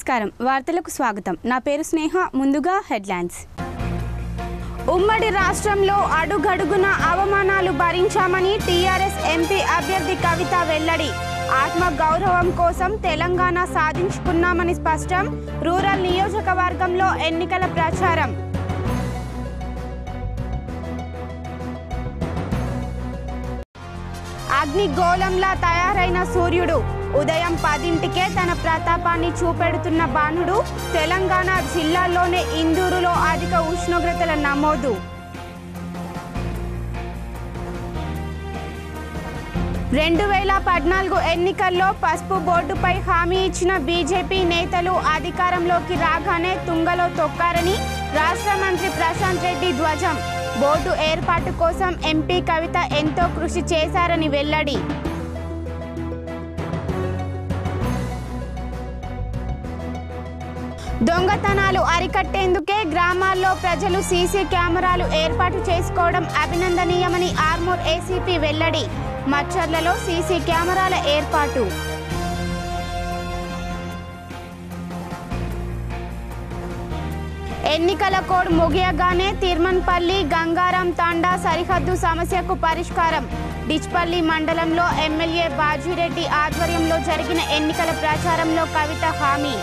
నమస్కారం వార్తలకు స్వాగతం నా పేరు స్నేహ ముందుగా హెడ్లైన్స్ ఉమ్మడి రాష్ట్రంలో అడుగడుగున అవమానాలు భరించామని టీఆర్ఎస్ ఎంపీ అభ్యర్థి కవిత వెల్లడి ఆత్మ గౌరవం కోసం తెలంగాణ సాధించుకున్నామని స్పష్టం రూరల్ నియోజకవర్గంలో ఎన్నికల ప్రచారం అగ్నిగోళంలా తయారైన సూర్యుడు ఉదయం పదింటికే తన ప్రతాపాన్ని చూపెడుతున్న బాణుడు తెలంగాణ జిల్లాల్లోనే ఇందూరులో అధిక ఉష్ణోగ్రతల నమోదు రెండు వేల పద్నాలుగు ఎన్నికల్లో పసుపు బోర్డుపై హామీ ఇచ్చిన బీజేపీ నేతలు అధికారంలోకి రాగానే తుంగలో తొక్కారని రాష్ట్ర మంత్రి ప్రశాంత్ రెడ్డి ధ్వజం బోర్డు ఏర్పాటు కోసం ఎంపీ కవిత ఎంతో కృషి చేశారని వెల్లడి దొంగతనాలు అరికట్టేందుకే గ్రామాల్లో ప్రజలు సీసీ కెమెరాలు ఏర్పాటు చేసుకోవడం అభినందనీయమని ఆర్మూర్ ఏసీపీ వెల్లడి మచ్చర్లలో సీసీ కెమెరాల ఏర్పాటు ఎన్నికల కోడ్ ముగియగానే తిరుమన్పల్లి గంగారాం తాండా సరిహద్దు సమస్యకు పరిష్కారం డిచ్పల్లి మండలంలో ఎమ్మెల్యే బాజిరెడ్డి ఆధ్వర్యంలో జరిగిన ఎన్నికల ప్రచారంలో కవిత హామీ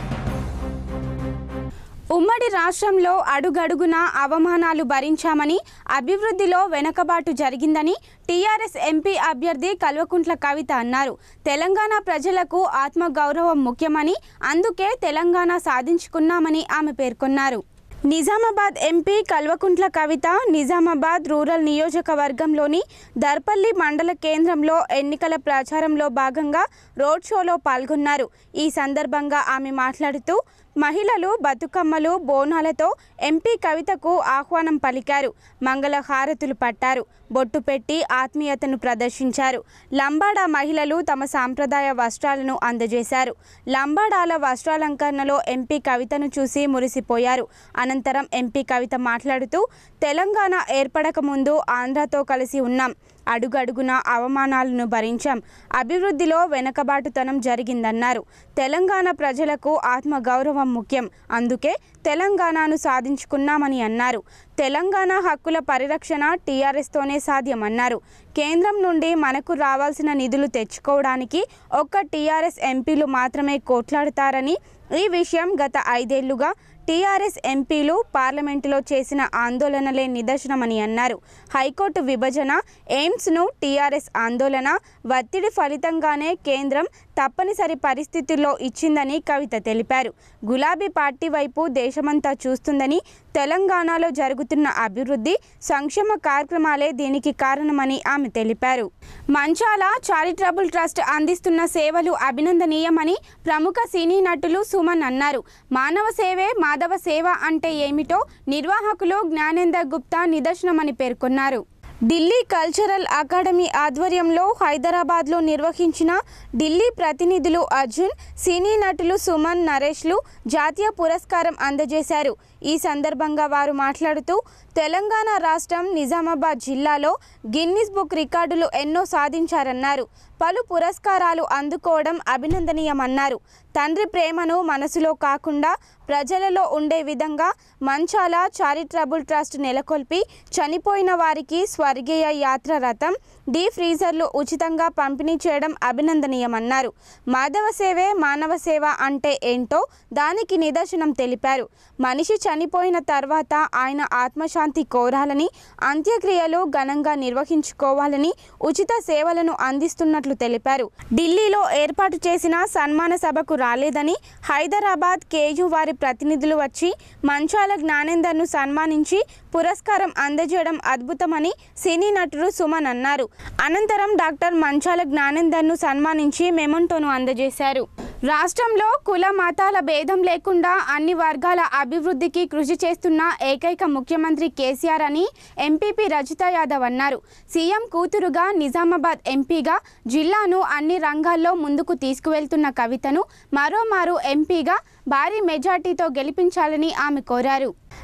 ఉమ్మడి రాష్ట్రంలో అడుగడుగున అవమానాలు భరించామని అభివృద్ధిలో వెనకబాటు జరిగిందని టీఆర్ఎస్ ఎంపీ అభ్యర్థి కల్వకుంట్ల కవిత అన్నారు తెలంగాణ ప్రజలకు ఆత్మగౌరవం ముఖ్యమని అందుకే తెలంగాణ సాధించుకున్నామని ఆమె పేర్కొన్నారు నిజామాబాద్ ఎంపీ కల్వకుంట్ల కవిత నిజామాబాద్ రూరల్ నియోజకవర్గంలోని దర్పల్లి మండల కేంద్రంలో ఎన్నికల ప్రచారంలో భాగంగా రోడ్ షోలో పాల్గొన్నారు ఈ సందర్భంగా ఆమె మాట్లాడుతూ మహిళలు బతుకమ్మలు బోనాలతో ఎంపీ కవితకు ఆహ్వానం పలికారు మంగళ హారతులు పట్టారు బొట్టు పెట్టి ఆత్మీయతను ప్రదర్శించారు లంబాడా మహిళలు తమ సాంప్రదాయ వస్త్రాలను అందజేశారు లంబాడాల వస్త్రాలంకరణలో ఎంపీ కవితను చూసి మురిసిపోయారు అనంతరం ఎంపీ కవిత మాట్లాడుతూ తెలంగాణ ఏర్పడక ముందు ఆంధ్రతో కలిసి ఉన్నాం అడుగడుగున అవమానాలను భరించాం అభివృద్ధిలో వెనకబాటుతనం జరిగిందన్నారు తెలంగాణ ప్రజలకు ఆత్మగౌరవం ముఖ్యం అందుకే తెలంగాణను సాధించుకున్నామని అన్నారు తెలంగాణ హక్కుల పరిరక్షణ టీఆర్ఎస్తోనే సాధ్యమన్నారు కేంద్రం నుండి మనకు రావాల్సిన నిధులు తెచ్చుకోవడానికి ఒక్క టీఆర్ఎస్ ఎంపీలు మాత్రమే కోట్లాడతారని ఈ విషయం గత ఐదేళ్లుగా టీఆర్ఎస్ ఎంపీలు పార్లమెంటులో చేసిన ఆందోళనలే నిదర్శనమని అన్నారు హైకోర్టు విభజన ఎయిమ్స్ను టీఆర్ఎస్ ఆందోళన ఒత్తిడి ఫలితంగానే కేంద్రం తప్పనిసరి పరిస్థితుల్లో ఇచ్చిందని కవిత తెలిపారు గులాబీ పార్టీ వైపు దేశమంతా చూస్తుందని తెలంగాణలో జరుగుతున్న అభివృద్ధి సంక్షేమ కార్యక్రమాలే దీనికి కారణమని ఆమె తెలిపారు మంచాల చారిటబుల్ ట్రస్ట్ అందిస్తున్న సేవలు అభినందనీయమని ప్రముఖ సినీ నటులు సుమన్ అన్నారు మానవ సేవే మాధవ సేవ అంటే ఏమిటో నిర్వాహకులు జ్ఞానేందర్ గుప్తా నిదర్శనమని పేర్కొన్నారు ఢిల్లీ కల్చరల్ అకాడమీ ఆధ్వర్యంలో హైదరాబాద్లో నిర్వహించిన ఢిల్లీ ప్రతినిధులు అర్జున్ సినీ నటులు సుమన్ నరేష్లు జాతీయ పురస్కారం అందజేశారు ఈ సందర్భంగా వారు మాట్లాడుతూ తెలంగాణ రాష్ట్రం నిజామాబాద్ జిల్లాలో గిన్నిస్ బుక్ రికార్డులు ఎన్నో సాధించారన్నారు పలు పురస్కారాలు అందుకోవడం అభినందనీయమన్నారు తండ్రి ప్రేమను మనసులో కాకుండా ప్రజలలో ఉండే విధంగా మంచాల చారిటబుల్ ట్రస్ట్ నెలకొల్పి చనిపోయిన వారికి స్వర్గీయ యాత్ర రథం డీ ఫ్రీజర్లు ఉచితంగా పంపిణీ చేయడం అభినందనీయమన్నారు మాధవ సేవే మానవ సేవ అంటే ఏంటో దానికి నిదర్శనం తెలిపారు మనిషి చనిపోయిన తర్వాత ఆయన ఆత్మశాంతి కోరాలని అంత్యక్రియలు ఘనంగా నిర్వహించుకోవాలని ఉచిత సేవలను అందిస్తున్నట్లు తెలిపారు ఢిల్లీలో ఏర్పాటు చేసిన సన్మాన సభకు రాలేదని హైదరాబాద్ కేయు వారి ప్రతినిధులు వచ్చి మంచాల జ్ఞానేందర్ను సన్మానించి పురస్కారం అందజేయడం అద్భుతమని సినీ నటుడు సుమన్ అన్నారు అనంతరం డాక్టర్ మంచాల జ్ఞానేందర్ను సన్మానించి మెమంటోను అందజేశారు రాష్ట్రంలో కుల మతాల భేదం లేకుండా అన్ని వర్గాల అభివృద్ధికి కృషి చేస్తున్న ఏకైక ముఖ్యమంత్రి కేసీఆర్ అని ఎంపీపీ రజిత యాదవ్ అన్నారు సీఎం కూతురుగా నిజామాబాద్ ఎంపీగా జిల్లాను అన్ని రంగాల్లో ముందుకు తీసుకువెళ్తున్న కవితను మరోమారు ఎంపీగా భారీ మెజార్టీతో గెలిపించాలని ఆమె కోరారు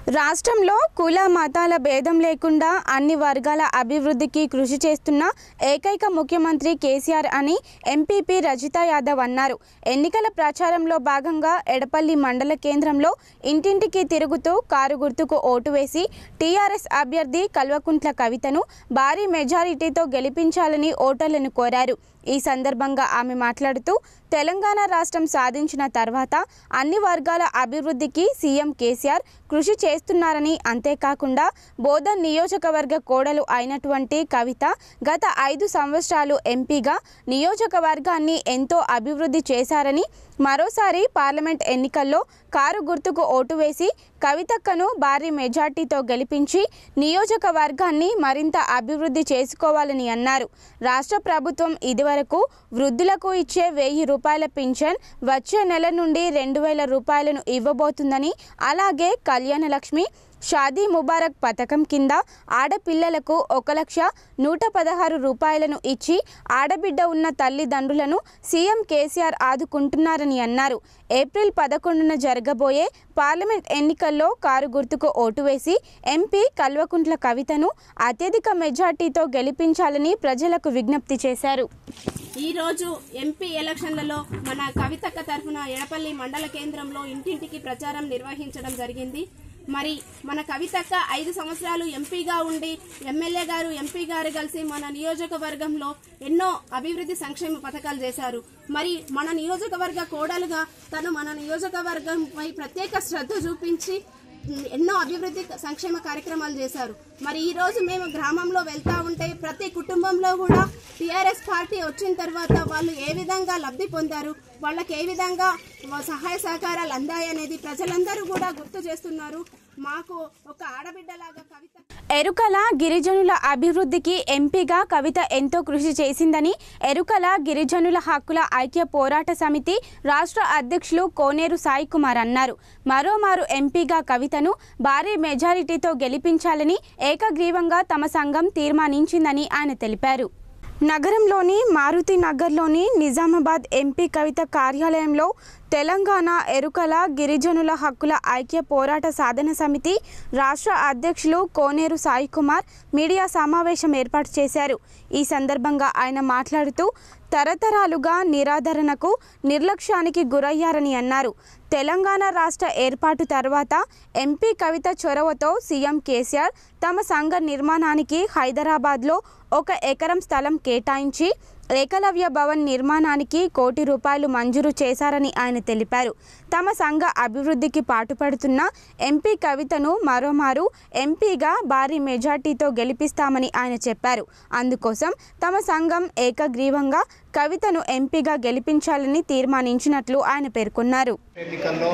రాష్ట్రంలో కుల మతాల భేదం లేకుండా అన్ని వర్గాల అభివృద్ధికి కృషి చేస్తున్న ఏకైక ముఖ్యమంత్రి కేసీఆర్ అని ఎంపీపీ రజితా యాదవ్ అన్నారు ఎన్నికల ప్రచారంలో భాగంగా ఎడపల్లి మండల కేంద్రంలో ఇంటింటికి తిరుగుతూ కారు గుర్తుకు ఓటు వేసి టీఆర్ఎస్ అభ్యర్థి కల్వకుంట్ల కవితను భారీ మెజారిటీతో గెలిపించాలని ఓటర్లను కోరారు ఈ సందర్భంగా ఆమె మాట్లాడుతూ తెలంగాణ రాష్ట్రం సాధించిన తర్వాత అన్ని వర్గాల అభివృద్ధికి సీఎం కేసీఆర్ కృషి చేస్తున్నారని అంతేకాకుండా బోధన్ నియోజకవర్గ కోడలు అయినటువంటి కవిత గత ఐదు సంవత్సరాలు ఎంపీగా నియోజకవర్గాన్ని ఎంతో అభివృద్ధి చేశారని మరోసారి పార్లమెంట్ ఎన్నికల్లో కారు గుర్తుకు ఓటు వేసి కవితక్కను భారీ మెజార్టీతో గెలిపించి నియోజకవర్గాన్ని మరింత అభివృద్ధి చేసుకోవాలని అన్నారు రాష్ట్ర ప్రభుత్వం ఇదివరకు వృద్ధులకు ఇచ్చే వెయ్యి రూపాయల పింఛన్ వచ్చే నెల నుండి రెండు వేల రూపాయలను ఇవ్వబోతుందని అలాగే కళ్యాణ లక్ష్మి షాదీ ముబారక్ పథకం కింద ఆడపిల్లలకు ఒక లక్ష నూట పదహారు రూపాయలను ఇచ్చి ఆడబిడ్డ ఉన్న తల్లిదండ్రులను సీఎం కేసీఆర్ ఆదుకుంటున్నారని అన్నారు ఏప్రిల్ పదకొండున జరగబోయే పార్లమెంట్ ఎన్నికల్లో కారు గుర్తుకు ఓటు వేసి ఎంపీ కల్వకుంట్ల కవితను అత్యధిక మెజార్టీతో గెలిపించాలని ప్రజలకు విజ్ఞప్తి చేశారు ఈరోజు ఎంపీ ఎలక్షన్లలో మన కవితక్క తరఫున ఎడపల్లి మండల కేంద్రంలో ఇంటింటికి ప్రచారం నిర్వహించడం జరిగింది మరి మన కవితక్క ఐదు సంవత్సరాలు ఎంపీగా ఉండి ఎమ్మెల్యే గారు ఎంపీ గారు కలిసి మన నియోజకవర్గంలో ఎన్నో అభివృద్ధి సంక్షేమ పథకాలు చేశారు మరి మన నియోజకవర్గ కోడలుగా తను మన నియోజకవర్గంపై ప్రత్యేక శ్రద్ధ చూపించి ఎన్నో అభివృద్ధి సంక్షేమ కార్యక్రమాలు చేశారు మరి ఈ రోజు మేము గ్రామంలో వెళ్తా ఉంటే ప్రతి కుటుంబంలో కూడా టిఆర్ఎస్ పార్టీ వచ్చిన తర్వాత వాళ్ళు ఏ విధంగా లబ్ధి పొందారు వాళ్ళకి ఏ విధంగా సహాయ సహకారాలు అందాయనేది ప్రజలందరూ కూడా గుర్తు చేస్తున్నారు మాకు ఒక ఆడబిడ్డలాగా కవిత ఎరుకల గిరిజనుల అభివృద్ధికి ఎంపీగా కవిత ఎంతో కృషి చేసిందని ఎరుకల గిరిజనుల హక్కుల ఐక్య పోరాట సమితి రాష్ట్ర అధ్యక్షులు కోనేరు సాయి కుమార్ అన్నారు మరోమారు ఎంపీగా కవితను భారీ మెజారిటీతో గెలిపించాలని ఏకగ్రీవంగా తమ సంఘం తీర్మానించిందని ఆయన తెలిపారు నగరంలోని మారుతి నగర్లోని నిజామాబాద్ ఎంపీ కవిత కార్యాలయంలో తెలంగాణ ఎరుకల గిరిజనుల హక్కుల ఐక్య పోరాట సాధన సమితి రాష్ట్ర అధ్యక్షులు కోనేరు సాయి కుమార్ మీడియా సమావేశం ఏర్పాటు చేశారు ఈ సందర్భంగా ఆయన మాట్లాడుతూ తరతరాలుగా నిరాదరణకు నిర్లక్ష్యానికి గురయ్యారని అన్నారు తెలంగాణ రాష్ట్ర ఏర్పాటు తర్వాత ఎంపీ కవిత చొరవతో సీఎం కేసీఆర్ తమ సంఘ నిర్మాణానికి హైదరాబాద్లో ఒక ఎకరం స్థలం కేటాయించి ఏకలవ్య భవన్ నిర్మాణానికి కోటి రూపాయలు మంజూరు చేశారని ఆయన తెలిపారు తమ సంఘ అభివృద్ధికి పాటుపడుతున్న ఎంపీ కవితను మరోమారు ఎంపీగా భారీ మెజార్టీతో గెలిపిస్తామని ఆయన చెప్పారు అందుకోసం తమ సంఘం ఏకగ్రీవంగా కవితను ఎంపీగా గెలిపించాలని తీర్మానించినట్లు ఆయన పేర్కొన్నారు ఎన్నికల్లో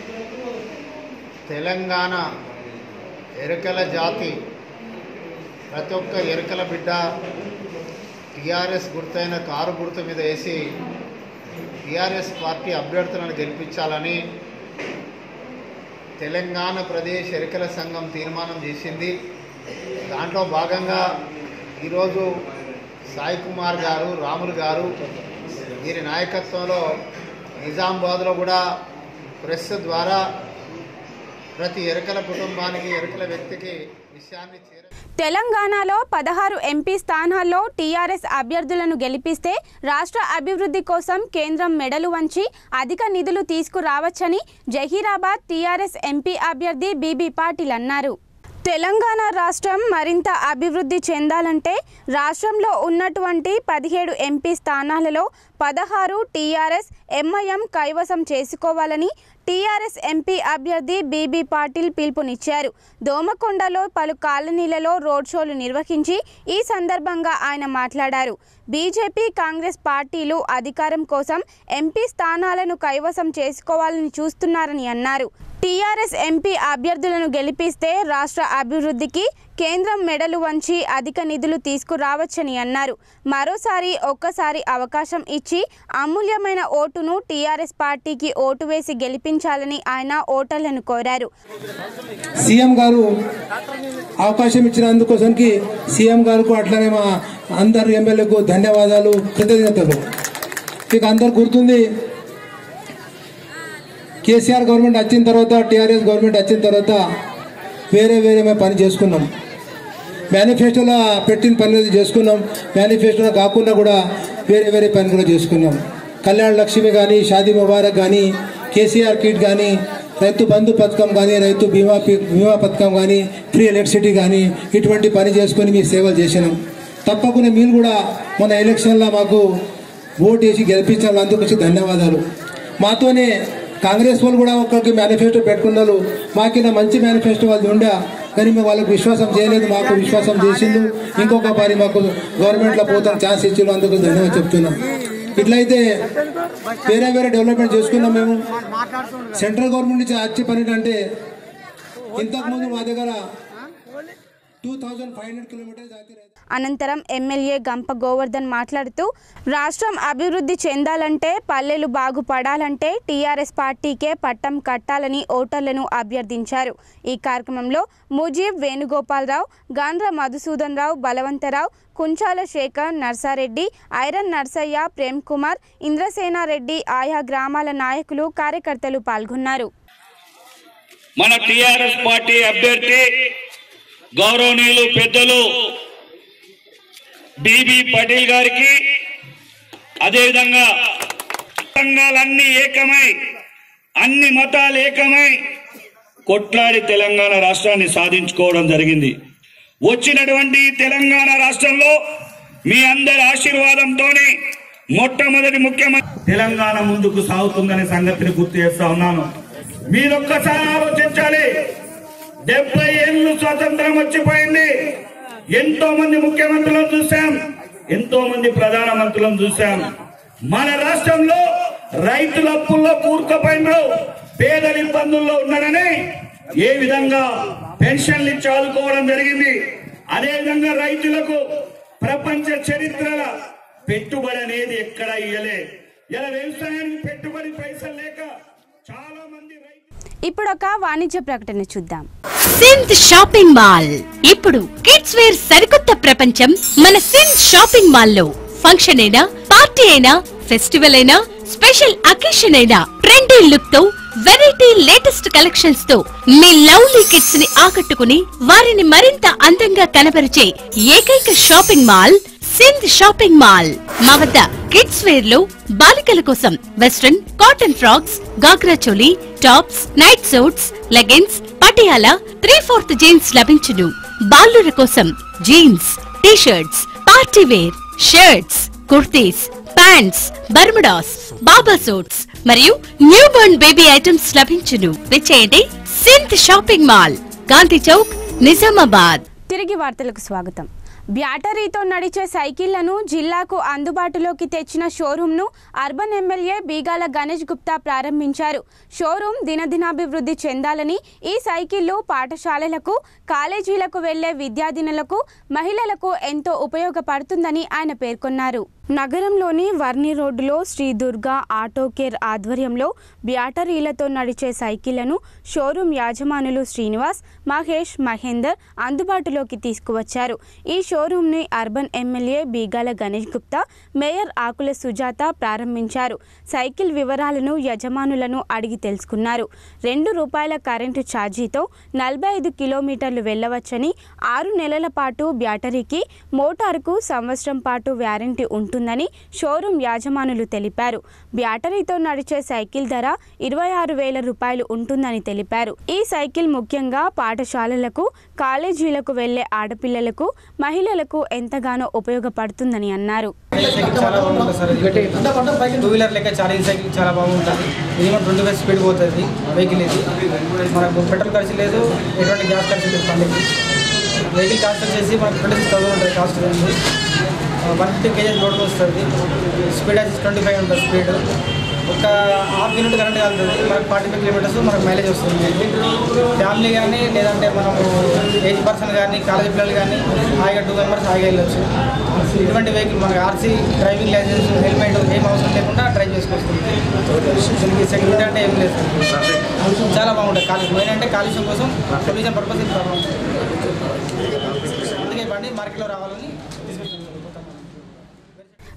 తెలంగాణ ఎరుకల జాతి ప్రతి ఒక్క ఎరుకల బిడ్డ టీఆర్ఎస్ గుర్తైన కారు గుర్తు మీద వేసి టీఆర్ఎస్ పార్టీ అభ్యర్థులను గెలిపించాలని తెలంగాణ ప్రదేశ్ ఎరుకల సంఘం తీర్మానం చేసింది దాంట్లో భాగంగా ఈరోజు సాయి కుమార్ గారు రాములు గారు వీరి నాయకత్వంలో నిజామాబాద్లో కూడా ప్రెస్ ద్వారా ప్రతి ఎరుకల కుటుంబానికి ఎరుకల వ్యక్తికి విషయాన్ని చేర తెలంగాణలో పదహారు ఎంపీ స్థానాల్లో టీఆర్ఎస్ అభ్యర్థులను గెలిపిస్తే రాష్ట్ర అభివృద్ధి కోసం కేంద్రం మెడలు వంచి అధిక నిధులు తీసుకురావచ్చని జహీరాబాద్ టీఆర్ఎస్ ఎంపీ అభ్యర్థి బీబీ పాటిల్ అన్నారు తెలంగాణ రాష్ట్రం మరింత అభివృద్ధి చెందాలంటే రాష్ట్రంలో ఉన్నటువంటి పదిహేడు ఎంపీ స్థానాలలో పదహారు టీఆర్ఎస్ ఎంఐఎం కైవసం చేసుకోవాలని టీఆర్ఎస్ ఎంపీ అభ్యర్థి బీబీ పాటిల్ పిలుపునిచ్చారు దోమకొండలో పలు కాలనీలలో రోడ్ షోలు నిర్వహించి ఈ సందర్భంగా ఆయన మాట్లాడారు బీజేపీ కాంగ్రెస్ పార్టీలు అధికారం కోసం ఎంపీ స్థానాలను కైవసం చేసుకోవాలని చూస్తున్నారని అన్నారు టీఆర్ఎస్ ఎంపీ అభ్యర్థులను గెలిపిస్తే రాష్ట్ర అభివృద్ధికి కేంద్రం మెడలు వంచి అధిక నిధులు తీసుకురావచ్చని అన్నారు మరోసారి ఒక్కసారి అవకాశం ఇచ్చి అమూల్యమైన ఓటును టీఆర్ఎస్ పార్టీకి ఓటు వేసి గెలిపించాలని ఆయన ఓటర్లను కోరారు సీఎం గారు అవకాశం ఇచ్చినందుకోసానికి సీఎం గారికి అట్లనే మా అందరు ఎమ్మెల్యేకు ధన్యవాదాలు కృతజ్ఞతలు మీకు అందరు గుర్తుంది కేసీఆర్ గవర్నమెంట్ వచ్చిన తర్వాత టీఆర్ఎస్ గవర్నమెంట్ వచ్చిన తర్వాత వేరే వేరే మేము పని చేసుకున్నాం మేనిఫెస్టోలో పెట్టిన పని అనేది చేసుకున్నాం మేనిఫెస్టోలో కాకుండా కూడా వేరే వేరే పని కూడా చేసుకున్నాం కళ్యాణ లక్ష్మి కానీ షాదీ ముబారక్ కానీ కేసీఆర్ కిట్ కానీ రైతు బంధు పథకం కానీ రైతు బీమా పి- బీమా పథకం కానీ ఫ్రీ ఎలక్ట్రిసిటీ కానీ ఇటువంటి పని చేసుకొని మీ సేవలు చేసినాం తప్పకుండా మీరు కూడా మన ఎలక్షన్లో మాకు ఓటు వేసి గెలిపించినందుకు వచ్చి ధన్యవాదాలు మాతోనే కాంగ్రెస్ వాళ్ళు కూడా ఒక్కరికి మేనిఫెస్టో పెట్టుకున్నారు మాకింత మంచి మేనిఫెస్టో వాళ్ళు ఉండా కానీ మేము వాళ్ళకి విశ్వాసం చేయలేదు మాకు విశ్వాసం చేసిండు ఇంకొక పని మాకు గవర్నమెంట్లో పోతాం ఛాన్స్ ఇచ్చిండు అందుకు ధన్యవాదాలు చెప్తున్నాం ఇట్లయితే వేరే వేరే డెవలప్మెంట్ చేసుకున్నాం మేము సెంట్రల్ గవర్నమెంట్ నుంచి వచ్చే పని అంటే ఇంతకుముందు మా దగ్గర two thousand five hundred kilometres అయితే అనంతరం ఎమ్మెల్యే గంప గోవర్ధన్ మాట్లాడుతూ రాష్ట్రం అభివృద్ధి చెందాలంటే పల్లెలు బాగుపడాలంటే టీఆర్ఎస్ పార్టీకే పట్టం కట్టాలని ఓటర్లను అభ్యర్థించారు ఈ కార్యక్రమంలో ముజీబ్ వేణుగోపాలరావు గాంధ్ర మధుసూదన్ రావు బలవంతరావు కుంచాల శేఖర్ నర్సారెడ్డి ఐరన్ నర్సయ్య ప్రేమ్ కుమార్ ఇంద్రసేనారెడ్డి ఆయా గ్రామాల నాయకులు కార్యకర్తలు పాల్గొన్నారు మన టిఆర్ఎస్ పార్టీ అభ్యర్థి గౌరవనీయులు పెద్దలు బిబి పటేల్ గారికి అదేవిధంగా సంఘాలన్నీ ఏకమై అన్ని మతాలు ఏకమై కొట్లాడి తెలంగాణ రాష్ట్రాన్ని సాధించుకోవడం జరిగింది వచ్చినటువంటి ఈ తెలంగాణ రాష్ట్రంలో మీ అందరి ఆశీర్వాదంతోనే మొట్టమొదటి ముఖ్యమంత్రి తెలంగాణ ముందుకు సాగుతుందనే సంగతిని గుర్తు చేస్తా ఉన్నాను మీరొక్కసారి ఆలోచించాలి డెబ్బై ఏళ్ళు స్వాతంత్రం వచ్చిపోయింది ఎంతో మంది ముఖ్యమంత్రులను చూశాం ఎంతో మంది ప్రధానమంత్రులను చూశాం మన రాష్ట్రంలో రైతుల అప్పుల్లో కూరుకుపోయినారు పేదల ఇబ్బందుల్లో ఉన్నారని ఏ విధంగా పెన్షన్లు ఇచ్చి ఆదుకోవడం జరిగింది అదే విధంగా రైతులకు ప్రపంచ చరిత్రల పెట్టుబడి అనేది ఎక్కడ ఇయ్యలే ఇలా వ్యవసాయానికి పెట్టుబడి పైసలు లేక చాలా మంది రైతులు ఇప్పుడొక వాణిజ్య ప్రకటన చూద్దాం సింత్ షాపింగ్ మాల్ ఇప్పుడు కిడ్స్ వేర్ సరికొత్త ప్రపంచం మన సింత్ షాపింగ్ మాల్ లో ఫంక్షన్ అయినా పార్టీ అయినా ఫెస్టివల్ అయినా స్పెషల్ అకేషన్ అయినా ట్రెండీ లుక్ తో వెరైటీ లేటెస్ట్ కలెక్షన్స్ తో మీ లవ్లీ కిడ్స్ ని ఆకట్టుకుని వారిని మరింత అందంగా కనబరిచే ఏకైక shopping mall Sindh shopping mall మా వద్ద కిడ్స్ వేర్ లో బాలికల కోసం western cotton frocks ghagra choli tops night suits leggings Patiala three fourth jeans లభించును బాలుర కోసం jeans T shirts party wear shirts kurtis pants bermudas baba suits మరియు న్యూ బోర్న్ బేబీ ఐటమ్స్ లభించును విచ్చేయండి సింత్ షాపింగ్ మాల్ గాంధీ చౌక్ నిజామాబాద్ తిరిగి వార్తలకు స్వాగతం బ్యాటరీతో నడిచే సైకిళ్లను జిల్లాకు అందుబాటులోకి తెచ్చిన షోరూంను అర్బన్ ఎమ్మెల్యే బీగాల గణేష్ గుప్తా ప్రారంభించారు షోరూం దినదినాభివృద్ధి చెందాలని ఈ సైకిళ్లు పాఠశాలలకు కాలేజీలకు వెళ్లే విద్యార్థినులకు మహిళలకు ఎంతో ఉపయోగపడుతుందని ఆయన పేర్కొన్నారు నగరంలోని వర్ని రోడ్డులో శ్రీ దుర్గా ఆటో కేర్ ఆధ్వర్యంలో బ్యాటరీలతో నడిచే సైకిళ్లను షోరూం యాజమానులు శ్రీనివాస్ మహేష్ మహేందర్ అందుబాటులోకి తీసుకువచ్చారు ఈ షోరూంని urban MLA Bigala Ganesh Gupta mayor Akula Sujatha ప్రారంభించారు సైకిల్ వివరాలను యజమానులను అడిగి తెలుసుకున్నారు రెండు రూపాయల కరెంటు ఛార్జీతో నలభై ఐదు కిలోమీటర్లు వెళ్ళవచ్చని ఆరు నెలల పాటు బ్యాటరీకి మోటారుకు సంవత్సరం పాటు వ్యారంటీ ఉంటుందని షోరూం యాజమానులు తెలిపారు బ్యాటరీతో నడిచే సైకిల్ ధర ఇరవై ఆరు వేల రూపాయలు ఉంటుందని తెలిపారు ఈ సైకిల్ ముఖ్యంగా పాఠశాలలకు కాలేజీలకు వెళ్లే ఆడపిల్లలకు మహిళలకు ఎంతగానో ఉపయోగపడుతుందని అన్నారు సైకిల్ చాలా బాగుంటుంది సార్ ఇది టూ వీలర్ లెక్క ఛార్జింగ్ సైకిల్ చాలా బాగుంటుంది ఇది మన ట్వంటీ ఫైవ్ స్పీడ్ పోతుంది వెహికల్ ఇది మనకు పెట్రోల్ ఖర్చు లేదు ఎటువంటి గ్యాస్ ఖర్చు లేదు పండుగ వెహికల్ కాస్ట్ వచ్చేసి మనకు ట్వంటీ సిక్స్ థౌసండ్ ఉంటుంది కాస్ట్ అనేది వన్ ఫిఫ్టీ కేజీస్ లోడ్ వస్తుంది స్పీడ్ వచ్చేసి ట్వంటీ ఫైవ్ ఉంటుంది స్పీడ్ ఒక హాఫ్ మినిట్ కరెంట్ కలుగుతుంది మనకు ఫార్టీ ఫైవ్ కిలోమీటర్స్ మనకు మైలేజ్ వస్తుంది ఫ్యామిలీ కానీ లేదంటే మనము ఏజ్ పర్సన్ కానీ కాలేజ్ పిల్లలు కానీ హాయిగా టూ మెంబర్స్ హాయిగా వెళ్ళొచ్చు ఇటువంటి వెహికల్ మనకు ఆర్సీ డ్రైవింగ్ లైసెన్స్ హెల్మెట్ ఏం అవసరం లేకుండా డ్రైవ్ చేసుకోవచ్చు దీనికి సెక్యూరిటీ అంటే ఏం లేదు చాలా బాగుంటుంది కాలుష్యం మెయిన్ అంటే కాలుష్యం కోసం పొల్యూషన్ పర్పస్ ఇది బాగుంటుంది అందుకే ఈ బండి మార్కెట్లో రావాలని తీసుకొచ్చాను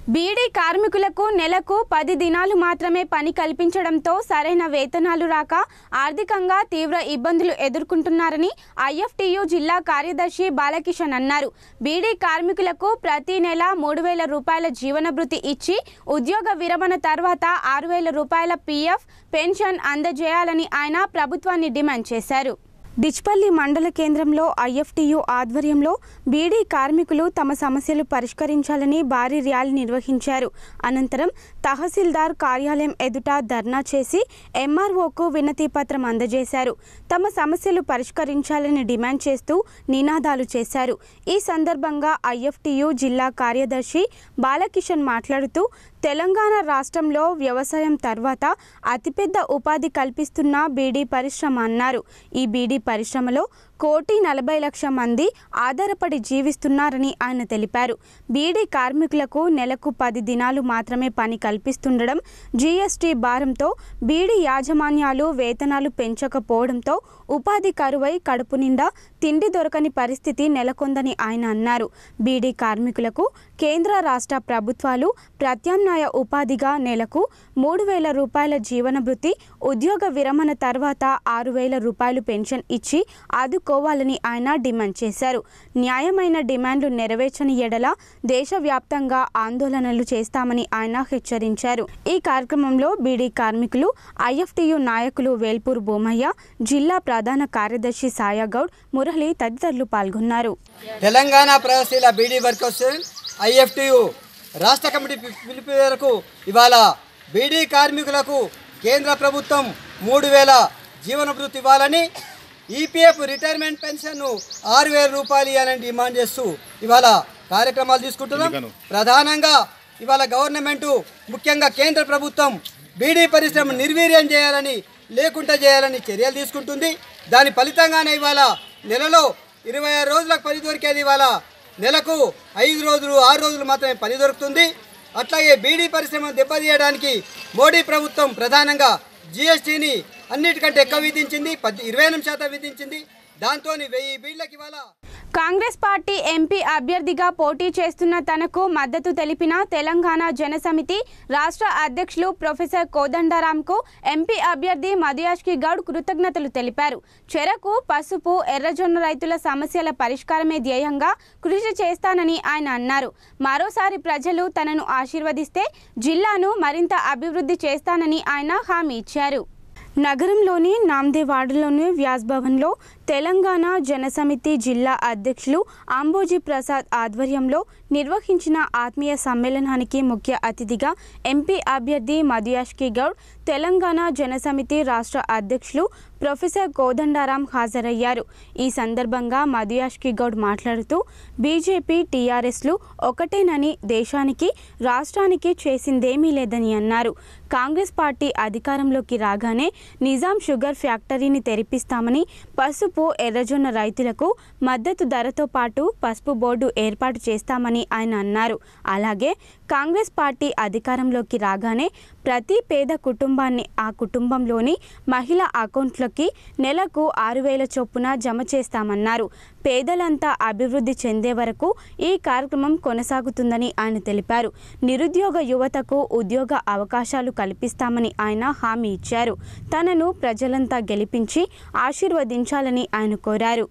బీడీ కార్మికులకు నెలకు పది దినాలు మాత్రమే పని కల్పించడంతో సరైన వేతనాలు రాక ఆర్థికంగా తీవ్ర ఇబ్బందులు ఎదుర్కొంటున్నారని ఐఎఫ్టియు జిల్లా కార్యదర్శి బాలకిషన్ అన్నారు బీడీ కార్మికులకు ప్రతి నెల మూడు వేల రూపాయల జీవనభృతి ఇచ్చి ఉద్యోగ విరమణ తర్వాత ఆరు వేల రూపాయల పీఎఫ్ పెన్షన్ అందజేయాలని ఆయన ప్రభుత్వాన్ని డిమాండ్ చేశారు డిచ్పల్లి మండల కేంద్రంలో ఐఎఫ్టియు ఆధ్వర్యంలో బీడీ కార్మికులు తమ సమస్యలు పరిష్కరించాలని భారీ ర్యాలీ నిర్వహించారు అనంతరం తహసీల్దార్ కార్యాలయం ఎదుట ధర్నా చేసి ఎంఆర్ఓకు వినతి పత్రం అందజేశారు తమ సమస్యలు పరిష్కరించాలని డిమాండ్ చేస్తూ నినాదాలు చేశారు ఈ సందర్భంగా ఐఎఫ్టియు జిల్లా కార్యదర్శి బాలకిషన్ మాట్లాడుతూ తెలంగాణ రాష్ట్రంలో వ్యవసాయం తర్వాత అతిపెద్ద ఉపాధి కల్పిస్తున్న బీడీ పరిశ్రమ అన్నారు ఈ బీడీ పరిశ్రమలో కోటి నలభై లక్ష మంది ఆధారపడి జీవిస్తున్నారని ఆయన తెలిపారు బీడీ కార్మికులకు నెలకు పది దినాలు మాత్రమే పని కల్పిస్తుండడం జీఎస్టీ భారంతో బీడీ యాజమాన్యాలు వేతనాలు పెంచకపోవడంతో ఉపాధి కరువై కడుపు నిండా తిండి దొరకని పరిస్థితి నెలకొందని ఆయన అన్నారు బీడీ కార్మికులకు కేంద్ర రాష్ట్ర ప్రభుత్వాలు ప్రత్యామ్నాయ ఉపాధిగా నెలకు మూడు వేల రూపాయల జీవనభృతి ఉద్యోగ విరమణ తర్వాత ఆరు వేల రూపాయలు పెన్షన్ ఇచ్చి ఆదుకోవాలని ఆయన డిమాండ్ చేశారు న్యాయమైన డిమాండ్లు నెరవేర్చని ఎడల దేశవ్యాప్తంగా ఆందోళనలు చేస్తామని ఆయన హెచ్చరించారు ఈ కార్యక్రమంలో బీడీ కార్మికులు ఐఎఫ్టియు నాయకులు వేల్పూర్ బొమ్మయ్య జిల్లా ప్రధాన కార్యదర్శి సాయాగౌడ్ మురళి తదితరులు పాల్గొన్నారు తెలంగాణ ప్రగతిశీల బీడీ వర్కర్స్ ఐఎఫ్టియు రాష్ట్ర కమిటీ పి- పిలుపు మేరకు ఇవాళ బీడీ కార్మికులకు కేంద్ర ప్రభుత్వం మూడు వేల జీవన భృతి ఇవ్వాలని ఈపీఎఫ్ రిటైర్మెంట్ పెన్షన్ను ఆరు వేల రూపాయలు ఇవ్వాలని డిమాండ్ చేస్తూ ఇవాళ కార్యక్రమాలు తీసుకుంటున్నాం ప్రధానంగా ఇవాళ గవర్నమెంటు ముఖ్యంగా కేంద్ర ప్రభుత్వం బీడీ పరిశ్రమ నిర్వీర్యం చేయాలని లేకుండా చేయాలని చర్యలు తీసుకుంటుంది దాని ఫలితంగానే ఇవాళ నెలలో ఇరవై ఆరు రోజులకు పని దొరికేది ఇవాళ నెలకు ఐదు రోజులు ఆరు రోజులు మాత్రమే పని దొరుకుతుంది అట్లాగే బీడీ పరిశ్రమను దెబ్బతీయడానికి మోడీ ప్రభుత్వం ప్రధానంగా జిఎస్టీని అన్నిటికంటే ఎక్కువ విధించింది పది ఇరవై ఎనిమిది శాతం విధించింది దాంతో వెయ్యి బీడ్లకి ఇవాళ కాంగ్రెస్ పార్టీ ఎంపీ అభ్యర్థిగా పోటీ చేస్తున్న తనకు మద్దతు తెలిపిన తెలంగాణ జనసమితి రాష్ట్ర అధ్యక్షులు ప్రొఫెసర్ కోదండరాంకు ఎంపీ అభ్యర్థి మధుయాష్కి గౌడ్ కృతజ్ఞతలు తెలిపారు చెరకు పసుపు ఎర్రజొన్న రైతుల సమస్యల పరిష్కారమే ధ్యేయంగా కృషి చేస్తానని ఆయన అన్నారు మరోసారి ప్రజలు తనను ఆశీర్వదిస్తే జిల్లాను మరింత అభివృద్ధి చేస్తానని ఆయన హామీ ఇచ్చారు నగరంలోని నాందే వార్డులోని వ్యాస్ భవన్లో తెలంగాణ జనసమితి జిల్లా అధ్యక్షులు అంబోజీ ప్రసాద్ ఆధ్వర్యంలో నిర్వహించిన ఆత్మీయ సమ్మేళనానికి ముఖ్య అతిథిగా ఎంపీ అభ్యర్థి మధుయాష్కి గౌడ్ తెలంగాణ జనసమితి రాష్ట్ర అధ్యక్షులు ప్రొఫెసర్ కోదండారాం హాజరయ్యారు ఈ సందర్భంగా మధుయాష్కి గౌడ్ మాట్లాడుతూ బీజేపీ టీఆర్ఎస్లు ఒకటేనని దేశానికి రాష్ట్రానికి చేసిందేమీ లేదని అన్నారు కాంగ్రెస్ పార్టీ అధికారంలోకి రాగానే నిజాం షుగర్ ఫ్యాక్టరీని తెరిపిస్తామని పసుపు ఎర్రజొన్న రైతులకు మద్దతు ధరతో పాటు పసుపు బోర్డు ఏర్పాటు చేస్తామని ఆయన అన్నారు అలాగే కాంగ్రెస్ పార్టీ అధికారంలోకి రాగానే ప్రతి పేద కుటుంబాన్ని ఆ కుటుంబంలోని మహిళ అకౌంట్లకి నెలకు ఆరు వేల చొప్పున జమ చేస్తామన్నారు పేదలంతా అభివృద్ధి చెందే వరకు ఈ కార్యక్రమం కొనసాగుతుందని ఆయన తెలిపారు నిరుద్యోగ యువతకు ఉద్యోగ అవకాశాలు కల్పిస్తామని ఆయన హామీ ఇచ్చారు తనను ప్రజలంతా గెలిపించి ఆశీర్వదించాలని ఆయన కోరారు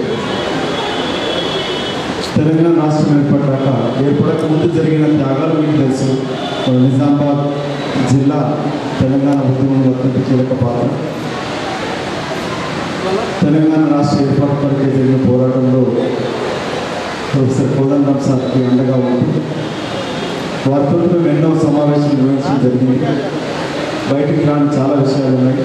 తెలంగాణ రాష్ట్రం ఏర్పడ్డాక ఏర్పడక ముందు జరిగిన త్యాగాలు మీకు తెలుసు మన నిజామాబాద్ జిల్లా తెలంగాణ ఉద్యమంలో అత్యంత కీలక పాత్ర తెలంగాణ రాష్ట్ర ఏర్పాటు కొరకే జరిగిన పోరాటంలో ప్రొఫెసర్ కోదండం సార్కి అండగా ఉంటూ వారితో మేము ఎన్నో సమావేశాలు నిర్వహించడం జరిగింది బయటికి రాని చాలా విషయాలు ఉన్నాయి